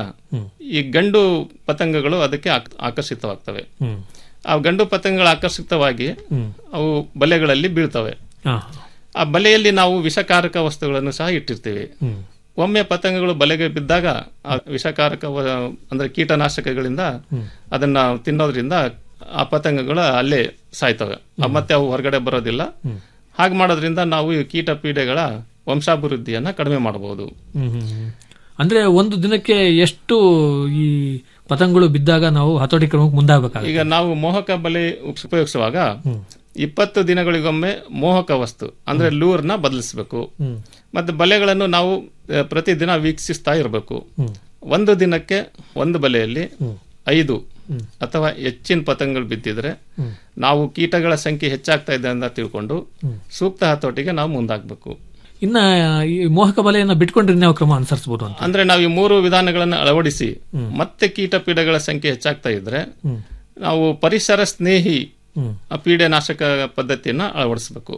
ಈ ಗಂಡು ಪತಂಗಗಳು ಅದಕ್ಕೆ ಆಕ್- ಆಕರ್ಷಿತವಾಗ್ತವೆ ಹ್ಮ್. ಆ ಗಂಡು ಪತಂಗಗಳು ಆಕರ್ಷಿತವಾಗಿ ಅವು ಬಲೆಗಳಲ್ಲಿ ಬೀಳ್ತವೆ ಹಾ. ಆ ಬಲೆಯಲ್ಲಿ ನಾವು ವಿಷಕಾರಕ ವಸ್ತುಗಳನ್ನು ಸಹ ಇಟ್ಟಿರ್ತೀವಿ ಹ್ಮ್. ಒಮ್ಮೆ ಪತಂಗಗಳು ಬಲೆಗೆ ಬಿದ್ದಾಗ ಆ ವಿಷಕಾರಕ ವ- ಅಂದ್ರೆ ಕೀಟನಾಶಕಗಳಿಂದ ಅದನ್ನ ತಿನ್ನೋದ್ರಿಂದ ಆ ಪತಂಗಗಳು ಅಲ್ಲೇ ಸಾಯ್ತವೆ ಆ ಮತ್ತೆ ಅವು ಹೊರಗಡೆ ಬರೋದಿಲ್ಲ ಹಾಗೆ ಮಾಡೋದ್ರಿಂದ ನಾವು ಈ ಕೀಟ ಪೀಡೆಗಳ ವಂಶಾಭಿವೃದ್ಧಿಯನ್ನ ಕಡಿಮೆ ಮಾಡಬಹುದು ಹ್ಮ್, ಹ್ಮ್, ಹ್ಮ್. ಅಂದ್ರೆ ಒಂದು ದಿನಕ್ಕೆ ಎಷ್ಟು ಈ ಪತಂಗಗಳು ಬಿದ್ದಾಗ ನಾವು ಹತೋಟಿ ಕ್ರಮಕ್ಕೆ ಮುಂದಾಗಬೇಕಾಗುತ್ತೆ ಈಗ ನಾವು ಮೋಹಕ ಬಲೆ ಉಪಯೋಗಿಸುವಾಗ ಇಪ್ಪತ್ತು ದಿನಗಳಿಗೊಮ್ಮೆ ಮೋಹಕ ವಸ್ತು ಅಂದ್ರೆ ಲೂರ್ನ ಬದಲಿಸಬೇಕು ಮತ್ತೆ ಬಲೆಗಳನ್ನು ನಾವು ಆ, ಪ್ರತಿದಿನ ವೀಕ್ಷಿಸ್ತಾ ಇರಬೇಕು ಒಂದು ದಿನಕ್ಕೆ ಒಂದು ಬಲೆಯಲ್ಲಿ ಐದು ಅಥವಾ ಹೆಚ್ಚಿನ ಪತಂಗಗಳು ಬಿದ್ದಿದ್ರೆ ನಾವು ಕೀಟಗಳ ಸಂಖ್ಯೆ ಹೆಚ್ಚಾಗ್ತಾ ಇದೆ ಅಂತ ತಿಳ್ಕೊಂಡು ಸೂಕ್ತ ಹತೋಟಿಗೆ ನಾವು ಮುಂದಾಗಬೇಕು ಇನ್ನ ಈ ಮೋಹಕ ಬಲೆಯನ್ನ ಬಿಟ್ಕೊಂಡ್ರೆ ನಾವು ಕ್ರಮ ಅನುಸರಿಸಬಹುದು ಅಂತ ಅಂದ್ರೆ ನಾವು ಈ ಮೂರು ವಿಧಾನಗಳನ್ನು ಅಳವಡಿಸಿ ಮತ್ತೆ ಕೀಟ ಪೀಡೆಗಳ ಸಂಖ್ಯೆ ಹೆಚ್ಚಾಗ್ತಾ ಇದ್ರೆ ನಾವು ಪರಿಸರ ಸ್ನೇಹಿ ಆ ಪೀಡೆನಾಶಕ ಪದ್ಧತಿಯನ್ನ ಅಳವಡಿಸಬೇಕು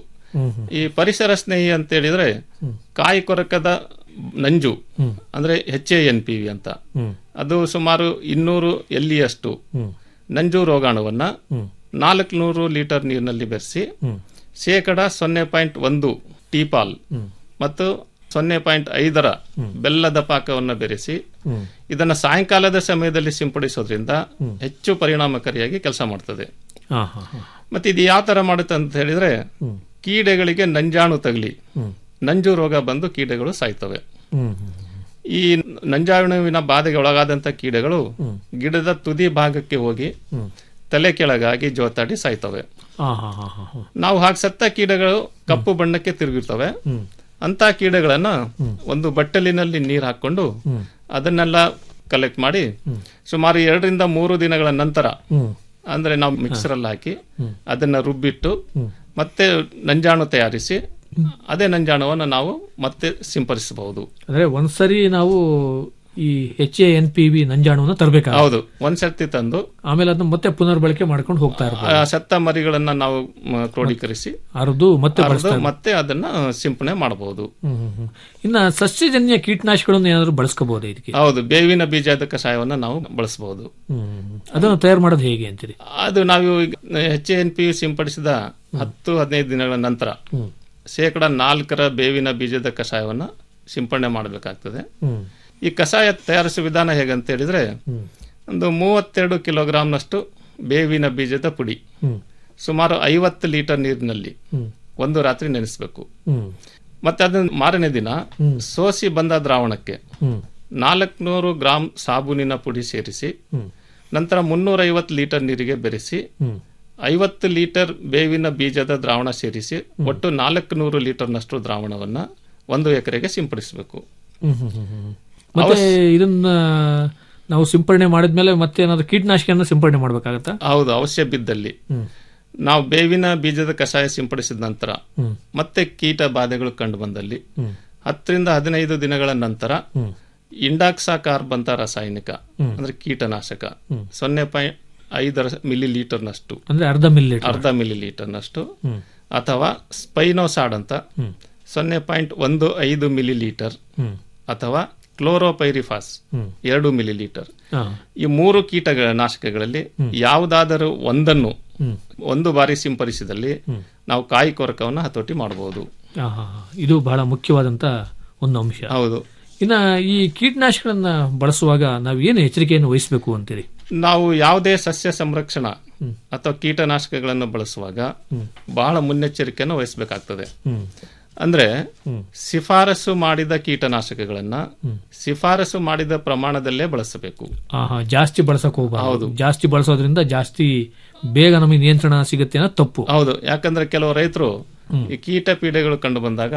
ಈ ಪರಿಸರ ಸ್ನೇಹಿ ಅಂತ ಹೇಳಿದ್ರೆ ಕಾಯಿ ಕೊರಕದ ನಂಜು ಅಂದ್ರೆ H A N P V ಅಂತ ಅದು ಸುಮಾರು ಇನ್ನೂರು ಎಲ್ಲಿಯಷ್ಟು ನಂಜು ರೋಗಾಣುವನ್ನ ನಾಲ್ಕುನೂರು ಲೀಟರ್ ನೀರಿನಲ್ಲಿ ಬೆರೆಸಿ ಶೇಕಡ ಸೊನ್ನೆ ಪಾಯಿಂಟ್ ಒಂದು ಟೀಪಾಲ್ ಮತ್ತು ಸೊನ್ನೆ ಪಾಯಿಂಟ್ ಐದರ ಬೆಲ್ಲದ ಪಾಕವನ್ನು ಬೆರೆಸಿ ಇದನ್ನ ಸಾಯಂಕಾಲದ ಸಮಯದಲ್ಲಿ ಸಿಂಪಡಿಸೋದ್ರಿಂದ ಹೆಚ್ಚು ಪರಿಣಾಮಕಾರಿಯಾಗಿ ಕೆಲಸ ಮಾಡ್ತದೆ ಹಾ ಹಾ ಹಾ ಮತ್ತೆ ಇದು ಯಾವ ತರ ಮಾಡುತ್ತೆ ಅಂತ ಹೇಳಿದ್ರೆ ಕೀಡೆಗಳಿಗೆ ನಂಜಾಣು ತಗಲಿ ನಂಜು ರೋಗ ಬಂದು ಕೀಡೆಗಳು ಸಾಯ್ತವೆ ಹ್ಮ್ ಈ ನಂಜಾಣುವಿನ ಬಾಧೆಗೆ ಒಳಗಾದಂತ ಕೀಡೆಗಳು ಗಿಡದ ತುದಿ ಭಾಗಕ್ಕೆ ಹೋಗಿ ತಲೆ ಕೆಳಗಾಗಿ ಜೋತಾಡಿ ಸಾಯ್ತವೆ ಹಾ ಹಾ ಹಾ ಹಾ ಹಾ ನಾವು ಹಾಗೆ ಸತ್ತ ಕೀಡೆಗಳು ಕಪ್ಪು ಬಣ್ಣಕ್ಕೆ ತಿರುಗಿರ್ತವೆ ಅಂತ ಕೀಡೆಗಳನ್ನ ಒಂದು ಬಟ್ಟಲಿನಲ್ಲಿ ನೀರು ಹಾಕೊಂಡು ಅದನ್ನೆಲ್ಲ ಕಲೆಕ್ಟ್ ಮಾಡಿ ಸುಮಾರು ಎರಡರಿಂದ ಮೂರು ದಿನಗಳ ನಂತರ ಅಂದ್ರೆ ನಾವು ಮಿಕ್ಸರ್ ಅಲ್ಲಿ ಹಾಕಿ ಅದನ್ನ ರುಬ್ಬಿಟ್ಟು ಮತ್ತೆ ನಂಜಾಣು ತಯಾರಿಸಿ ಅದೇ ನಂಜಾಣುವನ್ನು ನಾವು ಮತ್ತೆ ಸಿಂಪಡಿಸಬಹುದು ಅಂದ್ರೆ ಒಂದ್ಸರಿ ನಾವು ಈ H A N P V ನಂಜಾಣುವನ್ನು ತರಬೇಕಾಗ ಹೌದು ಒಂದ್ ಸರ್ತಿ ತಂದು ಆಮೇಲೆ ಅದನ್ನ ಮತ್ತೆ ಪುನರ್ಬಳಕೆ ಮಾಡ್ಕೊಂಡು ಹೋಗ್ತಾ ಇರ್ಬೋದು ಆ ಸತ್ತ ಮರಿಗಳನ್ನ ನಾವು ಮ, ಕ್ರೋಢೀಕರಿಸಿ ಅರ್ದು ಮತ್ತೆ ಅರ್ದು ಬಳಸ್ತಾ ಇರ್ಬೋದು. ಮತ್ತೆ ಅದನ್ನ ಸಿಂಪಡಣೆ ಮಾಡಬಹುದು ಹ್ಮ್ ಹ್ಮ್ ಹ್ಮ್. ಇನ್ನ ಸಸ್ಯಜನ್ಯ ಕೀಟನಾಶಕಗಳನ್ನು ಏನಾದ್ರು ಬಳಸ್ಕೋಬಹುದು ಇದಕ್ಕೆ ಹೌದು ಬೇವಿನ ಬೀಜದ ಕಷಾಯವನ್ನು ನಾವು ಬಳಸಬಹುದು ಹ್ಮ್ ಹ್ಮ್. ಅದನ್ನು ತಯಾರು ಮಾಡೋದು ಹೇಗೆ ಅಂತೀರಿ ಅದು ನಾವು ಎಚ್ ಎನ್ ಪಿ ಸಿಂಪಡಿಸಿದ ಹತ್ತು ಹದಿನೈದು ದಿನಗಳ ನಂತರ ಶೇಕಡ ನಾಲ್ಕರ ಬೇವಿನ ಬೀಜದ ಕಷಾಯವನ್ನ ಸಿಂಪಡಣೆ ಮಾಡಬೇಕಾಗ್ತದೆ ಹ್ಮ್ ಈ ಕಷಾಯ ತಯಾರಿಸುವ ವಿಧಾನ ಹೇಗಂತ ಹೇಳಿದ್ರೆ ಒಂದು ಮೂವತ್ತೆರಡು ಕಿಲೋಗ್ರಾಂನಷ್ಟು ಬೇವಿನ ಬೀಜದ ಪುಡಿ ಹ್ಮ್ ಸುಮಾರು ಐವತ್ತು ಲೀಟರ್ ನೀರಿನಲ್ಲಿ ಹ್ಮ್ ಒಂದು ರಾತ್ರಿ ನೆನೆಸಬೇಕು ಹ್ಮ್ ಮತ್ತೆ ಅದನ್ನ ಮಾರನೇ ದಿನ ಸೋಸಿ ಬಂದ ದ್ರಾವಣಕ್ಕೆ ಹ್ಮ್ ನಾಲ್ಕುನೂರು ಗ್ರಾಂ ಸಾಬೂನಿನ ಪುಡಿ ಸೇರಿಸಿ ಹ್ಮ್ ನಂತರ ಮುನ್ನೂರೈವತ್ತು ಲೀಟರ್ ನೀರಿಗೆ ಬೆರೆಸಿ ಹ್ಮ್ ಐವತ್ತು ಲೀಟರ್ ಬೇವಿನ ಬೀಜದ ದ್ರಾವಣ ಸೇರಿಸಿ ಒಟ್ಟು ನಾಲ್ಕು ನೂರು ಲೀಟರ್ನಷ್ಟು ದ್ರಾವಣವನ್ನ ಒಂದು ಎಕರೆಗೆ ಸಿಂಪಡಿಸಬೇಕು ಹ್ಮ್ ಹ್ಮ್ ಹ್ಮ್ ಹ್ಮ್. ಮತ್ತೆ ಇದನ್ನ ನಾವು ಸಿಂಪಡಣೆ ಮಾಡಿದ್ಮೇಲೆ ಮತ್ತೆ ಏನಾದ್ರು ಕೀಟನಾಶಕನ ಸಿಂಪಡಣೆ ಮಾಡ್ಬೇಕಾಗತ್ತಾ ಹೌದು ಅವಶ್ಯ ಬಿದ್ದಲ್ಲಿ ನಾವು ಬೇವಿನ ಬೀಜದ ಕಷಾಯ ಸಿಂಪಡಿಸಿದ ನಂತರ ಹ್ಮ್. ಮತ್ತೆ ಕೀಟ ಬಾಧೆಗಳು ಕಂಡು ಬಂದಲ್ಲಿ ಹ್ಮ್. ಹತ್ತರಿಂದ ಹದಿನೈದು ದಿನಗಳ ನಂತರ ಹ್ಮ್. ಇಂಡಾಕ್ಸಾ ಕಾರ್ಬ್ ಅಂತ ರಾಸಾಯನಿಕ ಅಂದ್ರೆ ಕೀಟನಾಶಕ ಸೊನ್ನೆ ಪಾಯಿಂಟ್ ಐದರ ಮಿಲಿ ಲೀಟರ್ನಷ್ಟು ಅಂದ್ರೆ ಅರ್ಧ ಮಿಲ್ಲಿ ಅರ್ಧ ಮಿಲಿ ಲೀಟರ್ನಷ್ಟು ಅಥವಾ ಸ್ಪೈನೋಸಾಡ್ ಅಂತ ಸೊನ್ನೆ ಪಾಯಿಂಟ್ ಒಂದು ಐದು ಮಿಲಿ ಲೀಟರ್ ಹ್ಮ್. ಅಥವಾ ಕ್ಲೋರೋಪೈರಿಫಾಸ್ ಹ್ಮ್. ಎರಡು ಮಿಲಿ ಲೀಟರ್ ಹಾ. ಈ ಮೂರು ಕೀಟಗಳ ನಾಶಕಗಳಲ್ಲಿ ಯಾವುದಾದರೂ ಒಂದನ್ನು ಹ್ಮ್. ಒಂದು ಬಾರಿ ಸಿಂಪಡಿಸಿದಲ್ಲಿ ನಾವು ಕಾಯಿ ಕೊರಕವನ್ನು ಹತೋಟಿ ಮಾಡಬಹುದು ಹಾ, ಹಾ, ಹಾ. ಇದು ಬಹಳ ಮುಖ್ಯವಾದಂತ ಒಂದು ಅಂಶ ಹೌದು ಇನ್ನ ಈ ಕೀಟನಾಶಕಗಳನ್ನ ಬಳಸುವಾಗ ನಾವು ಏನು ಎಚ್ಚರಿಕೆಯನ್ನು ವಹಿಸಬೇಕು ಅಂತೀರಿ ನಾವು ಯಾವುದೇ ಸಸ್ಯ ಸಂರಕ್ಷಣಾ ಅಥವಾ ಕೀಟನಾಶಕಗಳನ್ನು ಬಳಸುವಾಗ ಬಹಳ ಮುನ್ನೆಚ್ಚರಿಕೆಯನ್ನು ವಹಿಸಬೇಕಾಗ್ತದೆ ಹ್ಮ್ ಅಂದ್ರೆ ಶಿಫಾರಸು ಮಾಡಿದ ಕೀಟನಾಶಕಗಳನ್ನ ಶಿಫಾರಸು ಮಾಡಿದ ಪ್ರಮಾಣದಲ್ಲೇ ಬಳಸಬೇಕು ಆಹಾ ಜಾಸ್ತಿ ಬಳಸಕ್ ಹೋಗಬಾರ್ದು ಹೌದು. ಜಾಸ್ತಿ ಬಳಸೋದ್ರಿಂದ ಜಾಸ್ತಿ ಬೇಗ ನಮಗೆ ನಿಯಂತ್ರಣ ಸಿಗುತ್ತೆ ಅನ್ನೋ ತಪ್ಪು ಹೌದು ಯಾಕಂದ್ರೆ ಕೆಲವು ರೈತರು ಈ ಕೀಟ ಪೀಡೆಗಳು ಕಂಡು ಬಂದಾಗ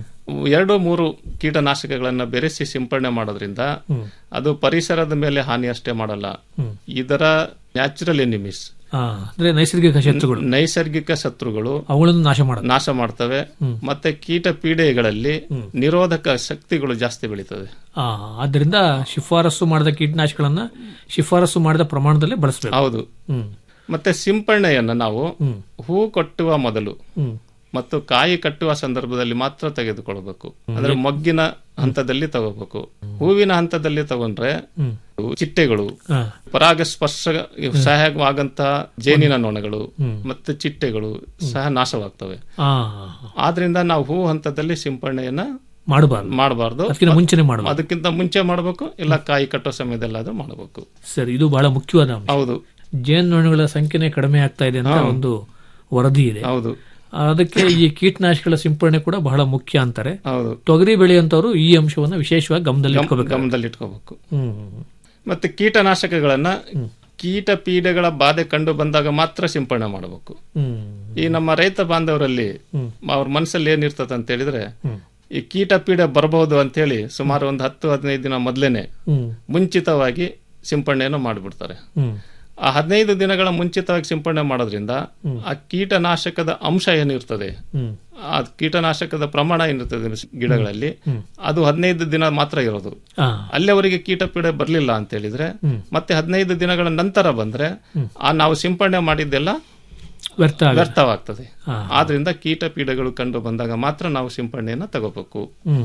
ಎರಡು ಮೂರು ಕೀಟನಾಶಕಗಳನ್ನ ಬೆರೆಸಿ ಸಿಂಪಡಣೆ ಮಾಡೋದ್ರಿಂದ ಅದು ಪರಿಸರದ ಮೇಲೆ ಹಾನಿ ಅಷ್ಟೇ ಮಾಡಲ್ಲ ಇದರ ನ್ಯಾಚುರಲ್ ಎನಿಮೀಸ್ ಆ, ಅಂದ್ರೆ ನೈಸರ್ಗಿಕ ಶತ್ರುಗಳು ನೈಸರ್ಗಿಕ ಶತ್ರುಗಳು ಅವುಗಳನ್ನು ನಾಶ ಮಾಡೋದು ನಾಶ ಮಾಡ್ತವೆ ಮತ್ತೆ ಕೀಟ ಪೀಡೆಗಳಲ್ಲಿ ನಿರೋಧಕ ಶಕ್ತಿಗಳು ಜಾಸ್ತಿ ಬೆಳೀತದೆ ಆ, ಆದ್ದರಿಂದ ಶಿಫಾರಸು ಮಾಡಿದ ಕೀಟನಾಶಕಗಳನ್ನ ಶಿಫಾರಸು ಮಾಡಿದ ಪ್ರಮಾಣದಲ್ಲಿ ಬಳಸಬೇಕು ಹೌದು ಹ್ಮ್ ಮತ್ತೆ ಸಿಂಪಡಣೆಯನ್ನ ನಾವು ಹೂ ಕಟ್ಟುವ ಮೊದಲು ಹ್ಮ್ ಮತ್ತು ಕಾಯಿ ಕಟ್ಟುವ ಸಂದರ್ಭದಲ್ಲಿ ಮಾತ್ರ ತೆಗೆದುಕೊಳ್ಬೇಕು ಅಂದ್ರೆ ಮೊಗ್ಗಿನ ಹಂತದಲ್ಲಿ ತಗೋಬೇಕು ಹೂವಿನ ಹಂತದಲ್ಲಿ ತಗೊಂಡ್ರೆ ಚಿಟ್ಟೆಗಳು ಆ, ಪರಾಗಸ್ಪರ್ಶ ಸಹಾಯವಾಗಂತಹ ಜೇನಿನ ನೊಣಗಳು ಮತ್ತು ಚಿಟ್ಟೆಗಳು ಸಹ ನಾಶವಾಗ್ತವೆ ಆ, ಆದ್ರಿಂದ ನಾವು ಹೂ ಹಂತದಲ್ಲಿ ಸಿಂಪಡಣೆಯನ್ನ ಮಾಡಬಾರ್ದು ಮಾಡಬಾರ್ದು ಅದಕ್ಕಿಂತ ಮುಂಚೆನೆ ಮಾಡಬಾರ್ದು ಅದಕ್ಕಿಂತ ಮುಂಚೆ ಮಾಡಬೇಕು ಇಲ್ಲ ಕಾಯಿ ಕಟ್ಟೋ ಸಮಯದಲ್ಲಿ ಅದು ಮಾಡಬೇಕು ಸರಿ ಇದು ಬಹಳ ಮುಖ್ಯವಾದ ಅಂಶ ಹೌದು ಜೇನುನೊಣಗಳ ಸಂಖ್ಯೆನೇ ಕಡಿಮೆ ಆಗ್ತಾ ಇದೆ ಅಂತ ಒಂದು ವರದಿ ಇದೆ ಹೌದು ಅದಕ್ಕೆ ಈ ಕೀಟನಾಶಕಗಳ ಸಿಂಪಡಣೆ ಕೂಡ ಬಹಳ ಮುಖ್ಯ ಅಂತಾರೆ ಹೌದು ತೊಗರಿ ಬೆಳೆಯಂತವರು ಈ ಅಂಶವನ್ನ ವಿಶೇಷವಾಗಿ ಗಮನದಲ್ಲಿ ಇಟ್ಕೋಬೇಕು ಗಮನದಲ್ಲಿ ಇಟ್ಕೋಬೇಕು ಹ್ಮ್ ಮತ್ತೆ ಕೀಟನಾಶಕಗಳನ್ನ ಕೀಟ ಪೀಡೆಗಳ ಬಾಧೆ ಕಂಡು ಬಂದಾಗ ಮಾತ್ರ ಸಿಂಪಡಣೆ ಮಾಡಬೇಕು ಹ್ಮ್ ಈ ನಮ್ಮ ರೈತ ಬಾಂಧವರಲ್ಲಿ ಅವ್ರ ಮನಸ್ಸಲ್ಲಿ ಏನಿರ್ತದೆ ಅಂತ ಹೇಳಿದ್ರೆ ಈ ಕೀಟ ಪೀಡೆ ಬರಬಹುದು ಅಂತ ಹೇಳಿ ಸುಮಾರು ಒಂದು ಹತ್ತು ಹದಿನೈದು ದಿನ ಮೊದಲೇನೆ ಹ್ಮ್ ಮುಂಚಿತವಾಗಿ ಸಿಂಪಡಣೆಯನ್ನು ಮಾಡಿಬಿಡ್ತಾರೆ ಹ್ಮ್ ಆ ಹದಿನೈದು ದಿನಗಳ ಮುಂಚಿತವಾಗಿ ಸಿಂಪಡಣೆ ಮಾಡೋದ್ರಿಂದ ಆ ಕೀಟನಾಶಕದ ಅಂಶ ಏನಿರ್ತದೆ ಹ್ಮ್ ಆ ಕೀಟನಾಶಕದ ಪ್ರಮಾಣ ಏನಿರ್ತದೆ ಗಿಡಗಳಲ್ಲಿ ಅದು ಹದಿನೈದು ದಿನ ಮಾತ್ರ ಇರೋದು ಆ ಅಲ್ಲಿವರೆಗೆ ಕೀಟ ಪೀಡೆ ಬರಲಿಲ್ಲ ಅಂತ ಹೇಳಿದ್ರೆ ಮತ್ತೆ ಹದಿನೈದು ದಿನಗಳ ನಂತರ ಬಂದ್ರೆ ಆ ನಾವು ಸಿಂಪಡಣೆ ಮಾಡಿದ್ದೆಲ್ಲ ವ್ಯರ್ಥ ಆಗ- ವ್ಯರ್ಥವಾಗ್ತದೆ ಹಾ. ಆದ್ರಿಂದ ಕೀಟ ಪೀಡೆಗಳು ಕಂಡು ಬಂದಾಗ ಮಾತ್ರ ನಾವು ಸಿಂಪಡಣೆಯನ್ನ ತಗೋಬೇಕು ಹ್ಮ್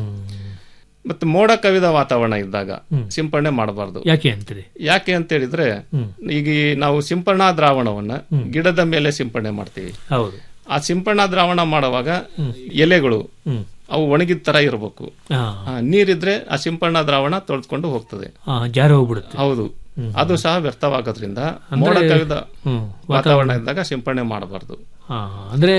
ಮತ್ತೆ ಮೋಡ ಕವಿದ ವಾತಾವರಣ ಇದ್ದಾಗ ಸಿಂಪಡಣೆ ಮಾಡಬಾರ್ದು ಯಾಕೆ ಅಂತೀರಿ ಯಾಕೆ ಅಂತ ಹೇಳಿದ್ರೆ ಈಗ ಈ ನಾವು ಸಿಂಪರಣಾ ದ್ರಾವಣವನ್ನ ಗಿಡದ ಮೇಲೆ ಸಿಂಪಡಣೆ ಮಾಡ್ತೀವಿ ಹೌದು ಆ ಸಿಂಪರಣಾ ದ್ರಾವಣ ಮಾಡುವಾಗ ಎಲೆಗಳು ಹ್ಮ್ ಅವು ಒಣಗಿದ ತರ ಇರಬೇಕು ಆ ಆ, ನೀರಿದ್ರೆ ಆ ಸಿಂಪರಣಾ ದ್ರಾವಣ ತೊಳೆದುಕೊಂಡು ಹೋಗ್ತದೆ ಆ, ಜಾರಿ ಹೋಗ್ಬಿಡುತ್ತೆ ಹೌದು ಅದು ಸಹ ವ್ಯರ್ಥವಾಗೋದ್ರಿಂದ ಮೋಡ ಕವಿದ ಹ್ಮ್ ವಾತಾವರಣ ಇದ್ದಾಗ ಸಿಂಪಡಣೆ ಮಾಡಬಾರ್ದು ಆ, ಅಂದ್ರೆ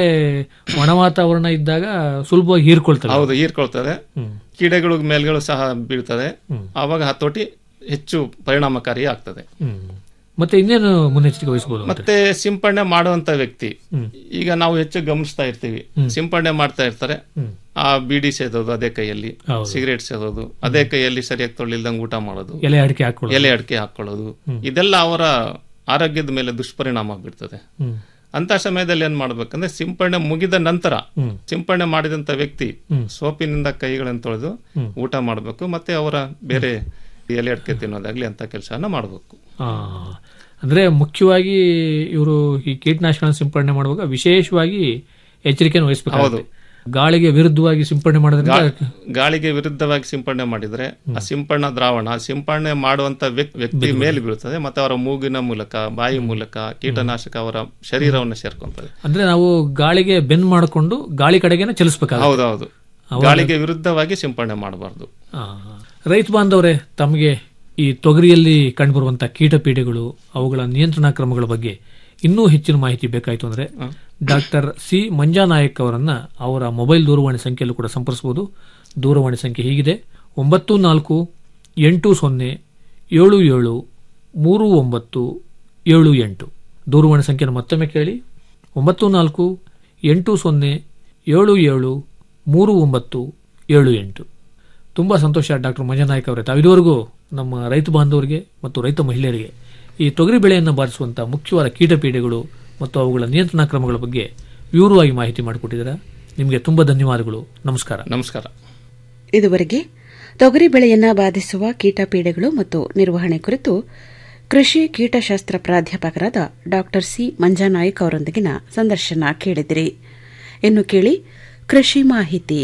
ಒಣ ವಾತಾವರಣ ಇದ್ದಾಗ ಸುಲಭವಾಗಿ ಹೀರ್ಕೊಳ್ತವೆ ಹೌದು ಹೀರ್ಕೊಳ್ತದೆ ಹ್ಮ್. ಕೀಡೆಗಳು ಮೇಲ್ಗಳು ಸಹ ಬೀಳ್ತದೆ ಆವಾಗ ಹತೋಟಿ ಹೆಚ್ಚು ಪರಿಣಾಮಕಾರಿ ಆಗ್ತದೆ ಹ್ಮ್ ಮತ್ತೆ ಇನ್ನೇನು ಮುನ್ನೆಚ್ಚರಿಕೆ ವಹಿಸಬಹುದು ಮತ್ತೆ ಸಿಂಪಡಣೆ ಮಾಡುವಂತ ವ್ಯಕ್ತಿ ಈಗ ನಾವು ಹೆಚ್ಚು ಗಮನಿಸ್ತಾ ಇರ್ತೀವಿ ಸಿಂಪಡಣೆ ಮಾಡ್ತಾ ಇರ್ತಾರೆ ಆ ಬಿಡಿ ಸೇದೋದು ಅದೇ ಕೈಯಲ್ಲಿ ಹೌದು. ಸಿಗರೇಟ್ ಸೇದೋದು ಅದೇ ಕೈಯಲ್ಲಿ ಸರಿಯಾಗಿ ತೊಳಿಲ್ದಂಗೆ ಊಟ ಮಾಡೋದು ಎಲೆ ಅಡಿಕೆ ಹಾಕೊಳ್ಳೋದು ಎಲೆ ಅಡಿಕೆ ಹಾಕೊಳ್ಳೋದು ಇದೆಲ್ಲ ಅವರ ಆರೋಗ್ಯದ ಮೇಲೆ ದುಷ್ಪರಿಣಾಮ ಬೀರ್ತದೆ ಹ್ಮ್ ಅಂತ ಸಮಯದಲ್ಲಿ ಏನ್ ಮಾಡ್ಬೇಕಂದ್ರೆ ಸಿಂಪಡಣೆ ಮುಗಿದ ನಂತರ ಸಿಂಪಡಣೆ ಮಾಡಿದಂತ ವ್ಯಕ್ತಿ ಸೋಪಿನಿಂದ ಕೈಗಳನ್ನು ತೊಳೆದು ಊಟ ಮಾಡಬೇಕು ಮತ್ತೆ ಅವರ ಬೇರೆ ಎಲೆ ಅಡಿಕೆ ತಿನ್ನೋದಾಗ್ಲಿ ಅಂತ ಕೆಲಸನ ಮಾಡಬೇಕು ಆ, ಅಂದ್ರೆ ಮುಖ್ಯವಾಗಿ ಇವರು ಈ ಕೀಟನಾಶಕ ಸಿಂಪಡಣೆ ಮಾಡುವಾಗ ವಿಶೇಷವಾಗಿ ಎಚ್ಚರಿಕೆಯನ್ನು ವಹಿಸಬೇಕಾಗುತ್ತೆ ಗಾಳಿಗೆ ವಿರುದ್ಧವಾಗಿ ಸಿಂಪಡಣೆ ಮಾಡೋದ್ರಿಂದ ಗಾಳಿಗೆ ವಿರುದ್ಧವಾಗಿ ಸಿಂಪಡಣೆ ಮಾಡಿದ್ರೆ ಆ ಸಿಂಪಡಣಾ ದ್ರಾವಣ ಸಿಂಪಡಣೆ ಮಾಡುವಂತ ವ್ಯಕ್- ವ್ಯಕ್ತಿ ಮೇಲೆ ಬೀಳ್ತದೆ ಮತ್ತೆ ಅವರ ಮೂಗಿನ ಮೂಲಕ ಬಾಯಿ ಮೂಲಕ ಕೀಟನಾಶಕ ಅವರ ಶರೀರವನ್ನು ಸೇರ್ಕೊಂತದೆ ಅಂದ್ರೆ ನಾವು ಗಾಳಿಗೆ ಬೆನ್ ಮಾಡಿಕೊಂಡು ಗಾಳಿ ಕಡೆಗೇನೆ ಚಲಿಸಬೇಕಾಗುತ್ತೆ ಹೌದೌದು ಗಾಳಿಗೆ ವಿರುದ್ಧವಾಗಿ ಸಿಂಪಡಣೆ ಮಾಡಬಾರ್ದು ಆ, ರೈತ ಬಾಂಧವರೇ ತಮಗೆ ಈ ತೊಗರಿಯಲ್ಲಿ ಕಂಡುಬರುವಂತಹ ಕೀಟಪೀಡೆಗಳು ಅವುಗಳ ನಿಯಂತ್ರಣ ಕ್ರಮಗಳ ಬಗ್ಗೆ ಇನ್ನೂ ಹೆಚ್ಚಿನ ಮಾಹಿತಿ ಬೇಕಾಯಿತು ಅಂದ್ರೆ ಡಾಕ್ಟರ್ ಸಿ ಮಂಜಾನಾಯಕ್ ಅವರನ್ನ ಅವರ ಮೊಬೈಲ್ ದೂರವಾಣಿ ಸಂಖ್ಯೆಯಲ್ಲೂ ಕೂಡ ಸಂಪರ್ಸಬಹುದು ದೂರವಾಣಿ ಸಂಖ್ಯೆ ಹೀಗಿದೆ ಒಂಬತ್ತು ನಾಲ್ಕು ಎಂಟು ಸೊನ್ನೆ ಏಳು ಏಳು ಮೂರು ಒಂಬತ್ತು ಏಳು ಎಂಟು ದೂರವಾಣಿ ಸಂಖ್ಯೆಯನ್ನು ಮತ್ತೊಮ್ಮೆ ಕೇಳಿ ಒಂಬತ್ತು ನಾಲ್ಕು ಎಂಟು ಸೊನ್ನೆ ಏಳು ಏಳು ಮೂರು ಒಂಬತ್ತು ಏಳು ಎಂಟು ತುಂಬ ಸಂತೋಷ ಡಾಕ್ಟರ್ ಮಂಜನಾಯಕ್ ಅವರೇ ತಾವು ಇದುವರೆಗೂ ನಮ್ಮ ರೈತ ಬಾಂಧವರಿಗೆ ಮತ್ತು ರೈತ ಮಹಿಳೆಯರಿಗೆ ಈ ತೊಗರಿ ಬೆಳೆಯನ್ನು ಬಾಧಿಸುವಂತಹ ಮುಖ್ಯವಾದ ಕೀಟಪೀಡೆಗಳು ಮತ್ತು ಅವುಗಳ ನಿಯಂತ್ರಣ ಕ್ರಮಗಳ ಬಗ್ಗೆ ವಿವರವಾಗಿ ಮಾಹಿತಿ ಮಾಡಿಕೊಟ್ಟಿದ್ದೀರಾ ನಿಮಗೆ ತುಂಬ ಧನ್ಯವಾದಗಳು ನಮಸ್ಕಾರ ನಮಸ್ಕಾರ ಇದುವರೆಗೆ ತೊಗರಿ ಬೆಳೆಯನ್ನ ಬಾಧಿಸುವ ಕೀಟಪೀಡೆಗಳು ಮತ್ತು ನಿರ್ವಹಣೆ ಕುರಿತು ಕೃಷಿ ಕೀಟಶಾಸ್ತ್ರ ಪ್ರಾಧ್ಯಾಪಕರಾದ ಡಾ ಸಿ ಮಂಜಾನಾಯ್ಕ್ ಅವರೊಂದಿಗಿನ ಸಂದರ್ಶನ ಕೇಳಿದಿರಿ ಇನ್ನು ಕೇಳಿ ಕೃಷಿ ಮಾಹಿತಿ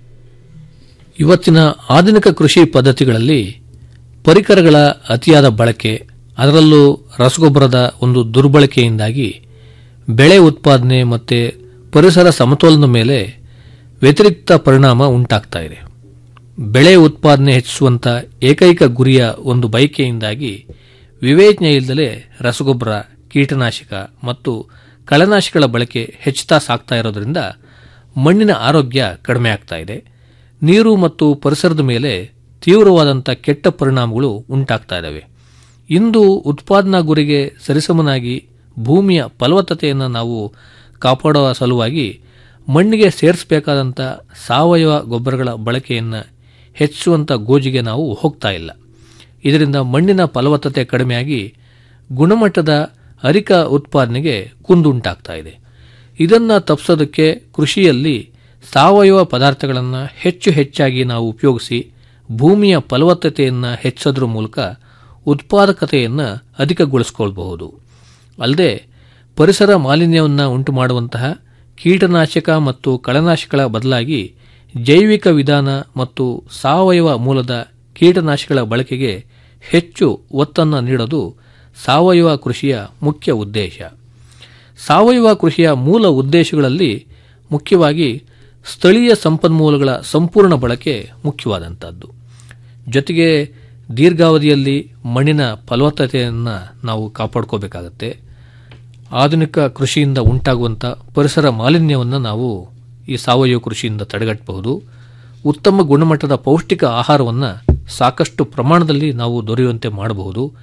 ಇವತ್ತಿನ ಆಧುನಿಕ ಕೃಷಿ ಪದ್ಧತಿಗಳಲ್ಲಿ ಪರಿಕರಗಳ ಅತಿಯಾದ ಬಳಕೆ ಅದರಲ್ಲೂ ರಸಗೊಬ್ಬರದ ಒಂದು ದುರ್ಬಳಕೆಯಿಂದಾಗಿ ಬೆಳೆ ಉತ್ಪಾದನೆ ಮತ್ತು ಪರಿಸರ ಸಮತೋಲನದ ಮೇಲೆ ವ್ಯತಿರಿಕ್ತ ಪರಿಣಾಮ ಉಂಟಾಗ್ತಾ ಇದೆ ಬೆಳೆ ಉತ್ಪಾದನೆ ಹೆಚ್ಚಿಸುವಂಥ ಏಕೈಕ ಗುರಿಯ ಒಂದು ಬಯಕೆಯಿಂದಾಗಿ ವಿವೇಚನೆ ಇಲ್ಲದಲೇ ರಸಗೊಬ್ಬರ ಕೀಟನಾಶಕ ಮತ್ತು ಕಳೆನಾಶಕಗಳ ಬಳಕೆ ಹೆಚ್ಚುತ್ತಾ ಸಾಗ್ತಾ ಇರೋದ್ರಿಂದ ಮಣ್ಣಿನ ಆರೋಗ್ಯ ಕಡಿಮೆ ಆಗ್ತಾ ಇದೆ ನೀರು ಮತ್ತು ಪರಿಸರದ ಮೇಲೆ ತೀವ್ರವಾದಂಥ ಕೆಟ್ಟ ಪರಿಣಾಮಗಳು ಉಂಟಾಗ್ತಾ ಇದ್ದಾವೆ ಇಂದು ಉತ್ಪಾದನಾ ಗುರಿಗೆ ಸರಿಸಮನಾಗಿ ಭೂಮಿಯ ಫಲವತ್ತತೆಯನ್ನು ನಾವು ಕಾಪಾಡುವ ಸಲುವಾಗಿ ಮಣ್ಣಿಗೆ ಸೇರಿಸಬೇಕಾದಂಥ ಸಾವಯವ ಗೊಬ್ಬರಗಳ ಬಳಕೆಯನ್ನು ಹೆಚ್ಚಿಸುವಂಥ ಗೋಜಿಗೆ ನಾವು ಹೋಗ್ತಾ ಇಲ್ಲ ಇದರಿಂದ ಮಣ್ಣಿನ ಫಲವತ್ತತೆ ಕಡಿಮೆಯಾಗಿ ಗುಣಮಟ್ಟದ ಅರಿಕ ಉತ್ಪಾದನೆಗೆ ಕುಂದುಂಟಾಗ್ತಾ ಇದೆ ಇದನ್ನು ತಪ್ಪಿಸೋದಕ್ಕೆ ಕೃಷಿಯಲ್ಲಿ ಸಾವಯವ ಪದಾರ್ಥಗಳನ್ನು ಹೆಚ್ಚು ಹೆಚ್ಚಾಗಿ ನಾವು ಉಪಯೋಗಿಸಿ ಭೂಮಿಯ ಫಲವತ್ತತೆಯನ್ನು ಹೆಚ್ಚೋದ್ರ ಮೂಲಕ ಉತ್ಪಾದಕತೆಯನ್ನು ಅಧಿಕಗೊಳಿಸಿಕೊಳ್ಬಹುದು ಅಲ್ಲದೆ ಪರಿಸರ ಮಾಲಿನ್ಯವನ್ನು ಉಂಟು ಮಾಡುವಂತಹ ಕೀಟನಾಶಕ ಮತ್ತು ಕಳೆನಾಶಕಗಳ ಬದಲಾಗಿ ಜೈವಿಕ ವಿಧಾನ ಮತ್ತು ಸಾವಯವ ಮೂಲದ ಕೀಟನಾಶಕಗಳ ಬಳಕೆಗೆ ಹೆಚ್ಚು ಒತ್ತನ್ನು ನೀಡೋದು ಸಾವಯವ ಕೃಷಿಯ ಮುಖ್ಯ ಉದ್ದೇಶ ಸಾವಯವ ಕೃಷಿಯ ಮೂಲ ಉದ್ದೇಶಗಳಲ್ಲಿ ಮುಖ್ಯವಾಗಿ ಸ್ಥಳೀಯ ಸಂಪನ್ಮೂಲಗಳ ಸಂಪೂರ್ಣ ಬಳಕೆ ಮುಖ್ಯವಾದಂಥದ್ದು ಜೊತೆಗೆ ದೀರ್ಘಾವಧಿಯಲ್ಲಿ ಮಣ್ಣಿನ ಫಲವತ್ತತೆಯನ್ನು ನಾವು ಕಾಪಾಡ್ಕೋಬೇಕಾಗತ್ತೆ ಆಧುನಿಕ ಕೃಷಿಯಿಂದ ಉಂಟಾಗುವಂಥ ಪರಿಸರ ಮಾಲಿನ್ಯವನ್ನು ನಾವು ಈ ಸಾವಯವ ಕೃಷಿಯಿಂದ ತಡೆಗಟ್ಟಬಹುದು ಉತ್ತಮ ಗುಣಮಟ್ಟದ ಪೌಷ್ಟಿಕ ಆಹಾರವನ್ನು ಸಾಕಷ್ಟು ಪ್ರಮಾಣದಲ್ಲಿ ನಾವು ದೊರೆಯುವಂತೆ ಮಾಡಬಹುದು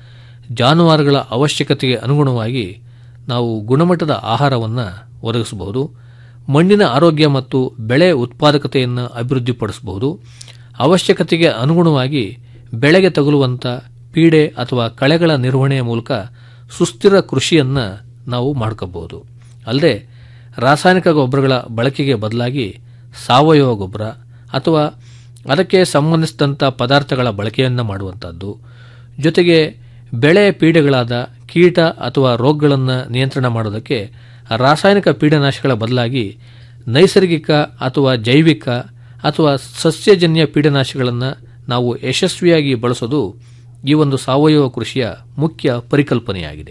ಜಾನುವಾರುಗಳ ಅವಶ್ಯಕತೆಗೆ ಅನುಗುಣವಾಗಿ ನಾವು ಗುಣಮಟ್ಟದ ಆಹಾರವನ್ನು ಒದಗಿಸಬಹುದು ಮಣ್ಣಿನ ಆರೋಗ್ಯ ಮತ್ತು ಬೆಳೆ ಉತ್ಪಾದಕತೆಯನ್ನು ಅಭಿವೃದ್ಧಿಪಡಿಸಬಹುದು ಅವಶ್ಯಕತೆಗೆ ಅನುಗುಣವಾಗಿ ಬೆಳೆಗೆ ತಗುಲುವಂಥ ಪೀಡೆ ಅಥವಾ ಕಳೆಗಳ ನಿರ್ವಹಣೆಯ ಮೂಲಕ ಸುಸ್ಥಿರ ಕೃಷಿಯನ್ನು ನಾವು ಮಾಡ್ಕೋಬಹುದು ಅಲ್ಲದೆ ರಾಸಾಯನಿಕ ಗೊಬ್ಬರಗಳ ಬಳಕೆಗೆ ಬದಲಾಗಿ ಸಾವಯವ ಗೊಬ್ಬರ ಅಥವಾ ಅದಕ್ಕೆ ಸಂಬಂಧಿಸಿದಂಥ ಪದಾರ್ಥಗಳ ಬಳಕೆಯನ್ನು ಮಾಡುವಂಥದ್ದು ಜೊತೆಗೆ ಬೆಳೆ ಪೀಡೆಗಳಾದ ಕೀಟ ಅಥವಾ ರೋಗಗಳನ್ನು ನಿಯಂತ್ರಣ ಮಾಡೋದಕ್ಕೆ ರಾಸಾಯನಿಕ ಪೀಡನಾಶಗಳ ಬದಲಾಗಿ ನೈಸರ್ಗಿಕ ಅಥವಾ ಜೈವಿಕ ಅಥವಾ ಸಸ್ಯಜನ್ಯ ಪೀಡನಾಶಗಳನ್ನು ನಾವು ಯಶಸ್ವಿಯಾಗಿ ಬಳಸೋದು ಈ ಒಂದು ಸಾವಯವ ಕೃಷಿಯ ಮುಖ್ಯ ಪರಿಕಲ್ಪನೆಯಾಗಿದೆ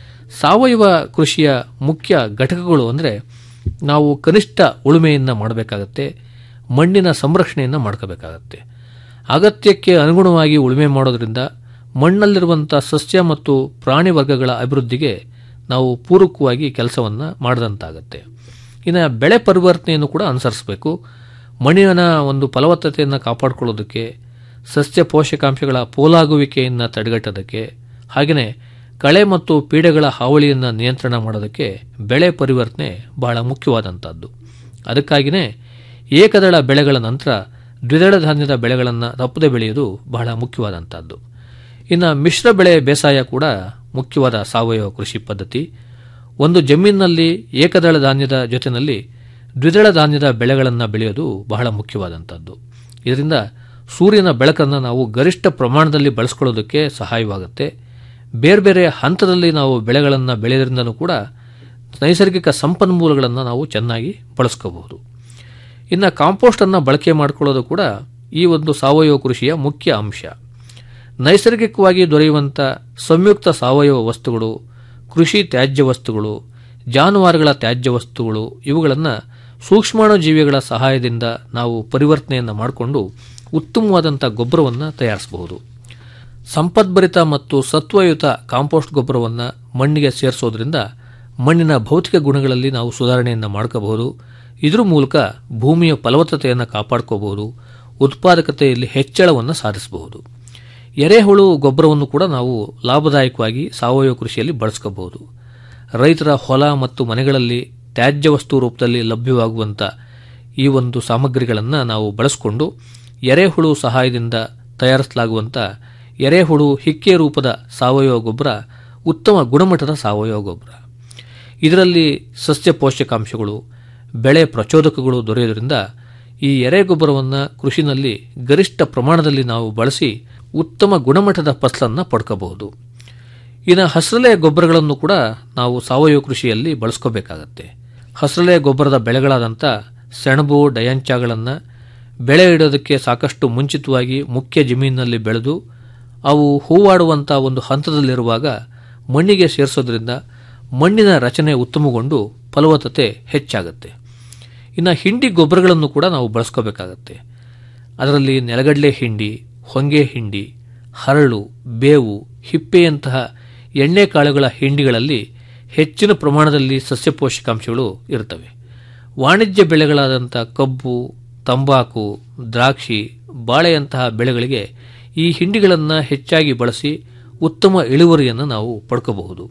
ಸಾವಯವ ಕೃಷಿಯ ಮುಖ್ಯ ಘಟಕಗಳು ಅಂದರೆ ನಾವು ಕನಿಷ್ಠ ಉಳುಮೆಯನ್ನು ಮಾಡಬೇಕಾಗತ್ತೆ ಮಣ್ಣಿನ ಸಂರಕ್ಷಣೆಯನ್ನು ಮಾಡ್ಕೋಬೇಕಾಗತ್ತೆ ಅಗತ್ಯಕ್ಕೆ ಅನುಗುಣವಾಗಿ ಉಳುಮೆ ಮಾಡೋದ್ರಿಂದ ಮಣ್ಣಲ್ಲಿರುವಂಥ ಸಸ್ಯ ಮತ್ತು ಪ್ರಾಣಿ ವರ್ಗಗಳ ಅಭಿವೃದ್ಧಿಗೆ ನಾವು ಪೂರಕವಾಗಿ ಕೆಲಸವನ್ನು ಮಾಡಿದಂತಾಗತ್ತೆ ಇನ್ನು ಬೆಳೆ ಪರಿವರ್ತನೆಯನ್ನು ಕೂಡ ಅನುಸರಿಸಬೇಕು ಮಣ್ಣಿನ ಒಂದು ಫಲವತ್ತತೆಯನ್ನು ಕಾಪಾಡಿಕೊಳ್ಳೋದಕ್ಕೆ ಸಸ್ಯ ಪೋಷಕಾಂಶಗಳ ಪೋಲಾಗುವಿಕೆಯನ್ನು ತಡೆಗಟ್ಟೋದಕ್ಕೆ ಹಾಗೆಯೇ ಕಳೆ ಮತ್ತು ಪೀಡೆಗಳ ಹಾವಳಿಯನ್ನು ನಿಯಂತ್ರಣ ಮಾಡೋದಕ್ಕೆ ಬೆಳೆ ಪರಿವರ್ತನೆ ಬಹಳ ಮುಖ್ಯವಾದಂಥದ್ದು ಅದಕ್ಕಾಗಿಯೇ ಏಕದಳ ಬೆಳೆಗಳ ನಂತರ ದ್ವಿದಳ ಧಾನ್ಯದ ಬೆಳೆಗಳನ್ನು ತಪ್ಪದೆ ಬೆಳೆಯುವುದು ಬಹಳ ಮುಖ್ಯವಾದಂಥದ್ದು ಇನ್ನು ಮಿಶ್ರ ಬೆಳೆ ಬೇಸಾಯ ಕೂಡ ಮುಖ್ಯವಾದ ಸಾವಯವ ಕೃಷಿ ಪದ್ಧತಿ ಒಂದು ಜಮೀನಿನಲ್ಲಿ ಏಕದಳ ಧಾನ್ಯದ ಜೊತೆಯಲ್ಲಿ ದ್ವಿದಳ ಧಾನ್ಯದ ಬೆಳೆಗಳನ್ನು ಬೆಳೆಯೋದು ಬಹಳ ಮುಖ್ಯವಾದಂಥದ್ದು ಇದರಿಂದ ಸೂರ್ಯನ ಬೆಳಕನ್ನು ನಾವು ಗರಿಷ್ಠ ಪ್ರಮಾಣದಲ್ಲಿ ಬಳಸ್ಕೊಳ್ಳೋದಕ್ಕೆ ಸಹಾಯವಾಗುತ್ತೆ ಬೇರೆ ಬೇರೆ ಹಂತದಲ್ಲಿ ನಾವು ಬೆಳೆಗಳನ್ನು ಬೆಳೆಯೋದ್ರಿಂದಲೂ ಕೂಡ ನೈಸರ್ಗಿಕ ಸಂಪನ್ಮೂಲಗಳನ್ನು ನಾವು ಚೆನ್ನಾಗಿ ಬಳಸ್ಕೋಬಹುದು ಇನ್ನು ಕಾಂಪೋಸ್ಟನ್ನು ಬಳಕೆ ಮಾಡಿಕೊಳ್ಳೋದು ಕೂಡ ಈ ಒಂದು ಸಾವಯವ ಕೃಷಿಯ ಮುಖ್ಯ ಅಂಶ ನೈಸರ್ಗಿಕವಾಗಿ ದೊರೆಯುವಂಥ ಸಂಯುಕ್ತ ಸಾವಯವ ವಸ್ತುಗಳು ಕೃಷಿ ತ್ಯಾಜ್ಯ ವಸ್ತುಗಳು ಜಾನುವಾರುಗಳ ತ್ಯಾಜ್ಯ ವಸ್ತುಗಳು ಇವುಗಳನ್ನು ಸೂಕ್ಷ್ಮಾಣುಜೀವಿಗಳ ಸಹಾಯದಿಂದ ನಾವು ಪರಿವರ್ತನೆಯನ್ನು ಮಾಡಿಕೊಂಡು ಉತ್ತಮವಾದಂಥ ಗೊಬ್ಬರವನ್ನು ತಯಾರಿಸಬಹುದು ಸಂಪದ್ಭರಿತ ಮತ್ತು ಸತ್ವಯುತ ಕಾಂಪೋಸ್ಟ್ ಗೊಬ್ಬರವನ್ನು ಮಣ್ಣಿಗೆ ಸೇರಿಸೋದ್ರಿಂದ ಮಣ್ಣಿನ ಭೌತಿಕ ಗುಣಗಳಲ್ಲಿ ನಾವು ಸುಧಾರಣೆಯನ್ನು ಮಾಡ್ಕೋಬಹುದು ಇದರ ಮೂಲಕ ಭೂಮಿಯ ಫಲವತ್ತತೆಯನ್ನು ಕಾಪಾಡ್ಕೋಬಹುದು ಉತ್ಪಾದಕತೆಯಲ್ಲಿ ಹೆಚ್ಚಳವನ್ನು ಸಾಧಿಸಬಹುದು ಎರೆಹುಳು ಗೊಬ್ಬರವನ್ನು ಕೂಡ ನಾವು ಲಾಭದಾಯಕವಾಗಿ ಸಾವಯವ ಕೃಷಿಯಲ್ಲಿ ಬಳಸ್ಕೋಬಹುದು ರೈತರ ಹೊಲ ಮತ್ತು ಮನೆಗಳಲ್ಲಿ ತ್ಯಾಜ್ಯ ವಸ್ತು ರೂಪದಲ್ಲಿ ಲಭ್ಯವಾಗುವಂಥ ಈ ಒಂದು ಸಾಮಗ್ರಿಗಳನ್ನು ನಾವು ಬಳಸಿಕೊಂಡು ಎರೆಹುಳು ಸಹಾಯದಿಂದ ತಯಾರಿಸಲಾಗುವಂಥ ಎರೆಹುಳು ಹಿಕ್ಕೆ ರೂಪದ ಸಾವಯವ ಗೊಬ್ಬರ ಉತ್ತಮ ಗುಣಮಟ್ಟದ ಸಾವಯವ ಗೊಬ್ಬರ ಇದರಲ್ಲಿ ಸಸ್ಯ ಪೋಷಕಾಂಶಗಳು ಬೆಳೆ ಪ್ರಚೋದಕಗಳು ದೊರೆಯೋದ್ರಿಂದ ಈ ಎರೆ ಗೊಬ್ಬರವನ್ನು ಕೃಷಿನಲ್ಲಿ ಗರಿಷ್ಠ ಪ್ರಮಾಣದಲ್ಲಿ ನಾವು ಬಳಸಿ ಉತ್ತಮ ಗುಣಮಟ್ಟದ ಫಸಲನ್ನು ಪಡ್ಕೋಬಹುದು ಇನ್ನು ಹಸಿರಲೆ ಗೊಬ್ಬರಗಳನ್ನು ಕೂಡ ನಾವು ಸಾವಯವ ಕೃಷಿಯಲ್ಲಿ ಬಳಸ್ಕೋಬೇಕಾಗತ್ತೆ ಹಸಿರಲೆ ಗೊಬ್ಬರದ ಬೆಳೆಗಳಾದಂಥ ಸೆಣಬು ಡಯಾಂಚಾಗಳನ್ನು ಬೆಳೆ ಇಡೋದಕ್ಕೆ ಸಾಕಷ್ಟು ಮುಂಚಿತವಾಗಿ ಮುಖ್ಯ ಜಮೀನಿನಲ್ಲಿ ಬೆಳೆದು ಅವು ಹೂವಾಡುವಂಥ ಒಂದು ಹಂತದಲ್ಲಿರುವಾಗ ಮಣ್ಣಿಗೆ ಸೇರಿಸೋದ್ರಿಂದ ಮಣ್ಣಿನ ರಚನೆ ಉತ್ತಮಗೊಂಡು ಫಲವತ್ತತೆ ಹೆಚ್ಚಾಗುತ್ತೆ ಇನ್ನು ಹಿಂಡಿ ಗೊಬ್ಬರಗಳನ್ನು ಕೂಡ ನಾವು ಬಳಸ್ಕೋಬೇಕಾಗತ್ತೆ ಅದರಲ್ಲಿ ನೆಲಗಡಲೆ ಹಿಂಡಿ ಹೊಂಗೆ ಹಿಂಡಿ ಹರಳು ಬೇವು ಹಿಪ್ಪೆಯಂತಹ ಎಣ್ಣೆ ಕಾಳುಗಳ ಹಿಂಡಿಗಳಲ್ಲಿ ಹೆಚ್ಚಿನ ಪ್ರಮಾಣದಲ್ಲಿ ಸಸ್ಯ ಪೋಷಕಾಂಶಗಳು ಇರ್ತವೆ ವಾಣಿಜ್ಯ ಬೆಳೆಗಳಾದಂಥ ಕಬ್ಬು ತಂಬಾಕು ದ್ರಾಕ್ಷಿ ಬಾಳೆಯಂತಹ ಬೆಳೆಗಳಿಗೆ ಈ ಹಿಂಡಿಗಳನ್ನು ಹೆಚ್ಚಾಗಿ ಬಳಸಿ ಉತ್ತಮ ಇಳುವರಿಯನ್ನು ನಾವು ಪಡ್ಕೋಬಹುದು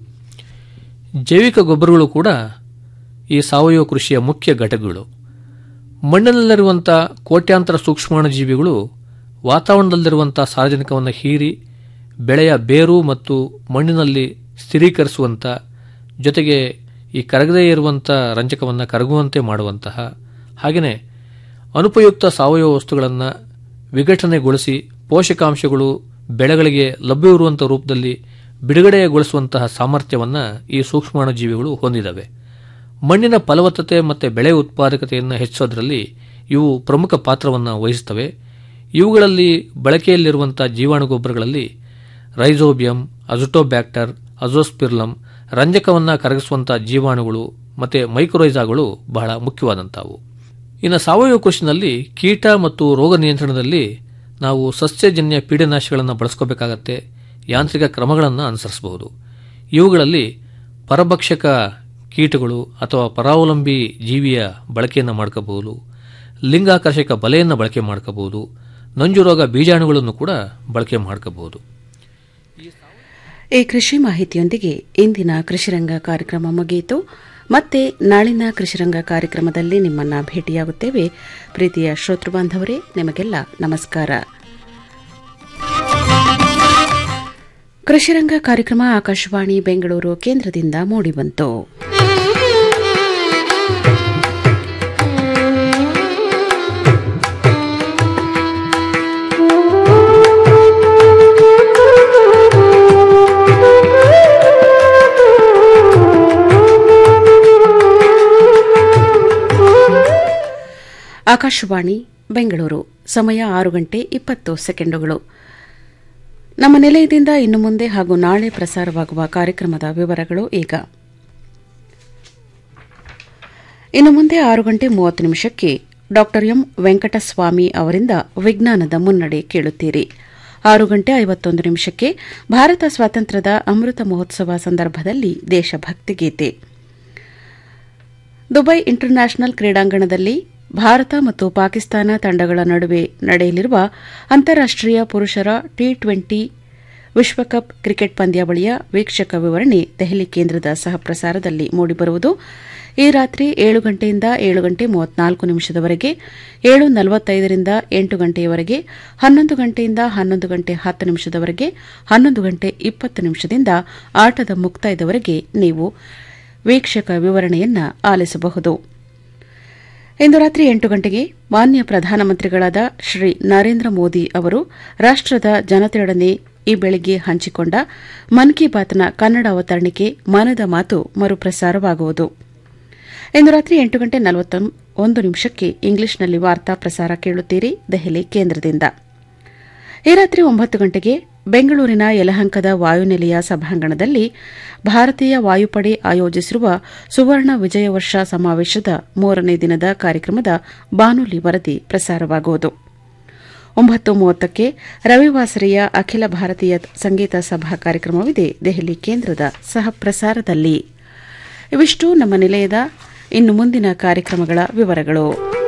ಜೈವಿಕ ಗೊಬ್ಬರಗಳು ಕೂಡ ಈ ಸಾವಯವ ಕೃಷಿಯ ಮುಖ್ಯ ಘಟಕಗಳು ಮಣ್ಣಿನಲ್ಲಿರುವಂಥ ಕೋಟ್ಯಾಂತರ ಸೂಕ್ಷ್ಮಾಣುಜೀವಿಗಳು ವಾತಾವರಣದಲ್ಲಿರುವಂಥ ಸಾರ್ವಜನಿಕವನ್ನು ಹೀರಿ ಬೆಳೆಯ ಬೇರು ಮತ್ತು ಮಣ್ಣಿನಲ್ಲಿ ಸ್ಥಿರೀಕರಿಸುವಂಥ ಜೊತೆಗೆ ಈ ಕರಗದೇ ಇರುವಂಥ ರಂಜಕವನ್ನು ಕರಗುವಂತೆ ಮಾಡುವಂತಹ ಹಾಗೆಯೇ ಅನುಪಯುಕ್ತ ಸಾವಯವ ವಸ್ತುಗಳನ್ನು ವಿಘಟನೆಗೊಳಿಸಿ ಪೋಷಕಾಂಶಗಳು ಬೆಳೆಗಳಿಗೆ ಲಭ್ಯವಿರುವಂಥ ರೂಪದಲ್ಲಿ ಬಿಡುಗಡೆಗೊಳಿಸುವಂತಹ ಸಾಮರ್ಥ್ಯವನ್ನು ಈ ಸೂಕ್ಷ್ಮಾಣುಜೀವಿಗಳು ಹೊಂದಿದವೆ ಮಣ್ಣಿನ ಫಲವತ್ತತೆ ಮತ್ತು ಬೆಳೆ ಉತ್ಪಾದಕತೆಯನ್ನು ಹೆಚ್ಚಿಸೋದ್ರಲ್ಲಿ ಇವು ಪ್ರಮುಖ ಪಾತ್ರವನ್ನು ವಹಿಸುತ್ತವೆ ಇವುಗಳಲ್ಲಿ ಬಳಕೆಯಲ್ಲಿರುವಂಥ ಜೀವಾಣು ಗೊಬ್ಬರಗಳಲ್ಲಿ ರೈಸೋಬಿಯಂ ಅಜುಟೋಬ್ಯಾಕ್ಟರ್ ಅಜೋಸ್ಪಿರ್ಲಮ್ ರಂಜಕವನ್ನು ಕರಗಿಸುವಂಥ ಜೀವಾಣುಗಳು ಮತ್ತು ಮೈಕ್ರೋೈಜಾಗಳು ಬಹಳ ಮುಖ್ಯವಾದಂಥವು ಇನ್ನು ಸಾವಯವ ಕೃಷಿನಲ್ಲಿ ಕೀಟ ಮತ್ತು ರೋಗ ನಿಯಂತ್ರಣದಲ್ಲಿ ನಾವು ಸಸ್ಯಜನ್ಯ ಪೀಡನಾಶಗಳನ್ನು ಬಳಸ್ಕೋಬೇಕಾಗತ್ತೆ ಯಾಂತ್ರಿಕ ಕ್ರಮಗಳನ್ನು ಅನುಸರಿಸಬಹುದು ಇವುಗಳಲ್ಲಿ ಪರಭಕ್ಷಕ ಕೀಟಗಳು ಅಥವಾ ಪರಾವಲಂಬಿ ಜೀವಿಯ ಬಳಕೆಯನ್ನು ಮಾಡ್ಕೋಬಹುದು ಲಿಂಗಾಕರ್ಷಕ ಬಲೆಯನ್ನು ಬಳಕೆ ಮಾಡ್ಕೋಬಹುದು ನಂಜು ರೋಗ ಬೀಜಾಣುಗಳನ್ನು ಕೂಡ ಬಳಕೆ ಮಾಡ್ಕೋಬಹುದು ಈ ಕೃಷಿ ಮಾಹಿತಿಯೊಂದಿಗೆ ಇಂದಿನ ಕೃಷಿರಂಗ ಕಾರ್ಯಕ್ರಮ ಮುಗಿಯಿತು ಮತ್ತೆ ನಾಳಿನ ಕೃಷಿರಂಗ ಕಾರ್ಯಕ್ರಮದಲ್ಲಿ ನಿಮ್ಮನ್ನ ಭೇಟಿಯಾಗುತ್ತೇವೆ ಪ್ರೀತಿಯ ಶ್ರೋತೃ ಬಾಂಧವರೇ ನಿಮಗೆಲ್ಲ ನಮಸ್ಕಾರ ಕೃಷಿರಂಗ ಕಾರ್ಯಕ್ರಮ ಆಕಾಶವಾಣಿ ಬೆಂಗಳೂರು ಕೇಂದ್ರದಿಂದ ಮೂಡಿಬಂತು ಆಕಾಶವಾಣಿ ಬೆಂಗಳೂರು ಸಮಯ ಆರು ಗಂಟೆ ಇಪ್ಪತ್ತು ಸೆಕೆಂಡುಗಳು ನಮ್ಮ ನಿಲಯದಿಂದ ಇನ್ನು ಮುಂದೆ ಹಾಗೂ ನಾಳೆ ಪ್ರಸಾರವಾಗುವ ಕಾರ್ಯಕ್ರಮದ ವಿವರಗಳು ಈಗ ಇನ್ನು ಮುಂದೆ ಆರು ಗಂಟೆ ಮೂವತ್ತು ನಿಮಿಷಕ್ಕೆ ಡಾ ಎಂ ವೆಂಕಟಸ್ವಾಮಿ ಅವರಿಂದ ವಿಜ್ಞಾನದ ಮುನ್ನಡೆ ಕೇಳುತ್ತೀರಿ ಆರು ಗಂಟೆ ಐವತ್ತೊಂದು ನಿಮಿಷಕ್ಕೆ ಭಾರತ ಸ್ವಾತಂತ್ರ್ಯದ ಅಮೃತ ಮಹೋತ್ಸವ ಸಂದರ್ಭದಲ್ಲಿ ದೇಶಭಕ್ತಿ ಗೀತೆ ದುಬೈ ಇಂಟರ್ನ್ಯಾಷನಲ್ ಕ್ರೀಡಾಂಗಣದಲ್ಲಿ ಭಾರತ ಮತ್ತು ಪಾಕಿಸ್ತಾನ ತಂಡಗಳ ನಡುವೆ ನಡೆಯಲಿರುವ ಅಂತಾರಾಷ್ಟೀಯ ಪುರುಷರ ಟಿ ಟ್ವೆಂಟಿ ವಿಶ್ವಕಪ್ ಕ್ರಿಕೆಟ್ ಪಂದ್ಯಾವಳಿಯ ವೀಕ್ಷಕ ವಿವರಣೆ ದೆಹಲಿ ಕೇಂದ್ರದ ಸಹಪ್ರಸಾರದಲ್ಲಿ ಮೂಡಿಬರುವುದು ಈ ರಾತ್ರಿ ಏಳು ಗಂಟೆಯಿಂದ ಏಳು ಗಂಟೆ ಮೂವತ್ನಾಲ್ಕು ನಿಮಿಷದವರೆಗೆ ಏಳು ನಲವತ್ತೈದರಿಂದ ಎಂಟು ಗಂಟೆಯವರೆಗೆ ಹನ್ನೊಂದು ಗಂಟೆಯಿಂದ ಹನ್ನೊಂದು ಗಂಟೆ ಹತ್ತು ನಿಮಿಷದವರೆಗೆ ಹನ್ನೊಂದು ಗಂಟೆ ಇಪ್ಪತ್ತು ನಿಮಿಷದಿಂದ ಆಟದ ಮುಕ್ತಾಯದವರೆಗೆ ನೀವು ವೀಕ್ಷಕ ವಿವರಣೆಯನ್ನ ಆಲಿಸಬಹುದು ಇಂದು ರಾತ್ರಿ ಎಂಟು ಗಂಟೆಗೆ ಮಾನ್ಯ ಪ್ರಧಾನಮಂತ್ರಿಗಳಾದ ಶ್ರೀ ನರೇಂದ್ರ ಮೋದಿ ಅವರು ರಾಷ್ಟದ ಜನತೆಯೊಡನೆ ಈ ಬೆಳಗ್ಗೆ ಹಂಚಿಕೊಂಡ ಮನ್ ಕಿ ಬಾತ್ನ ಕನ್ನಡ ಅವತರಣಿಕೆ ಮನದ ಮಾತು ಮರುಪ್ರಸಾರವಾಗುವುದು ಇಂದು ರಾತ್ರಿ ಎಂಟು ಗಂಟೆ ನಲವತ್ತೊಂದು ನಿಮಿಷಕ್ಕೆ ಇಂಗ್ಲಿಷ್ನಲ್ಲಿ ವಾರ್ತಾ ಪ್ರಸಾರ ಕೇಳುತ್ತೀರಿ ದೆಹಲಿ ಕೇಂದ್ರದಿಂದ ಈ ರಾತ್ರಿ ಒಂಬತ್ತು ಗಂಟೆಗೆ ಬೆಂಗಳೂರಿನ ಯಲಹಂಕದ ವಾಯುನೆಲೆಯ ಸಭಾಂಗಣದಲ್ಲಿ ಭಾರತೀಯ ವಾಯುಪಡೆ ಆಯೋಜಿಸಿರುವ ಸುವರ್ಣ ವಿಜಯ ವರ್ಷ ಸಮಾವೇಶದ ಮೂರನೇ ದಿನದ ಕಾರ್ಯಕ್ರಮದ ಬಾನುಲಿ ವರದಿ ಪ್ರಸಾರವಾಗುವುದು ಒಂಬತ್ತು ಮೂವತ್ತಕ್ಕೆ ರವಿವಾಸರಿಯ ಅಖಿಲ ಭಾರತೀಯ ಸಂಗೀತ ಸಭಾ ಕಾರ್ಯಕ್ರಮವಿದೆ ದೆಹಲಿ ಕೇಂದ್ರದ ಸಹಪ್ರಸಾರದಲ್ಲಿ ಇವಿಷ್ಟು ನಮ್ಮ ನಿಲಯದ ಇನ್ನು ಮುಂದಿನ ಕಾರ್ಯಕ್ರಮಗಳ ವಿವರಗಳು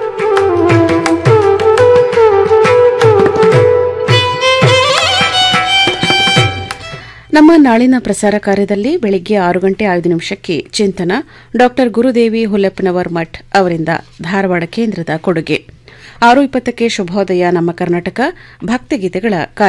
ನಮ್ಮ ನಾಳಿನ ಪ್ರಸಾರ ಕಾರ್ಯದಲ್ಲಿ ಬೆಳಿಗ್ಗೆ ಆರು ಗಂಟೆ ಐದು ನಿಮಿಷಕ್ಕೆ ಚಿಂತನ ಡಾ ಗುರುದೇವಿ ಹುಲೆಪ್ಪನವರ್ ಮಠ್ ಅವರಿಂದ ಧಾರವಾಡ ಕೇಂದ್ರದ ಕೊಡುಗೆ ಆರು ಇಪ್ಪತ್ತಕ್ಕೆ ಶುಭೋದಯ ನಮ್ಮ ಕರ್ನಾಟಕ ಭಕ್ತಿಗೀತೆಗಳ ಕಾರ್ಯ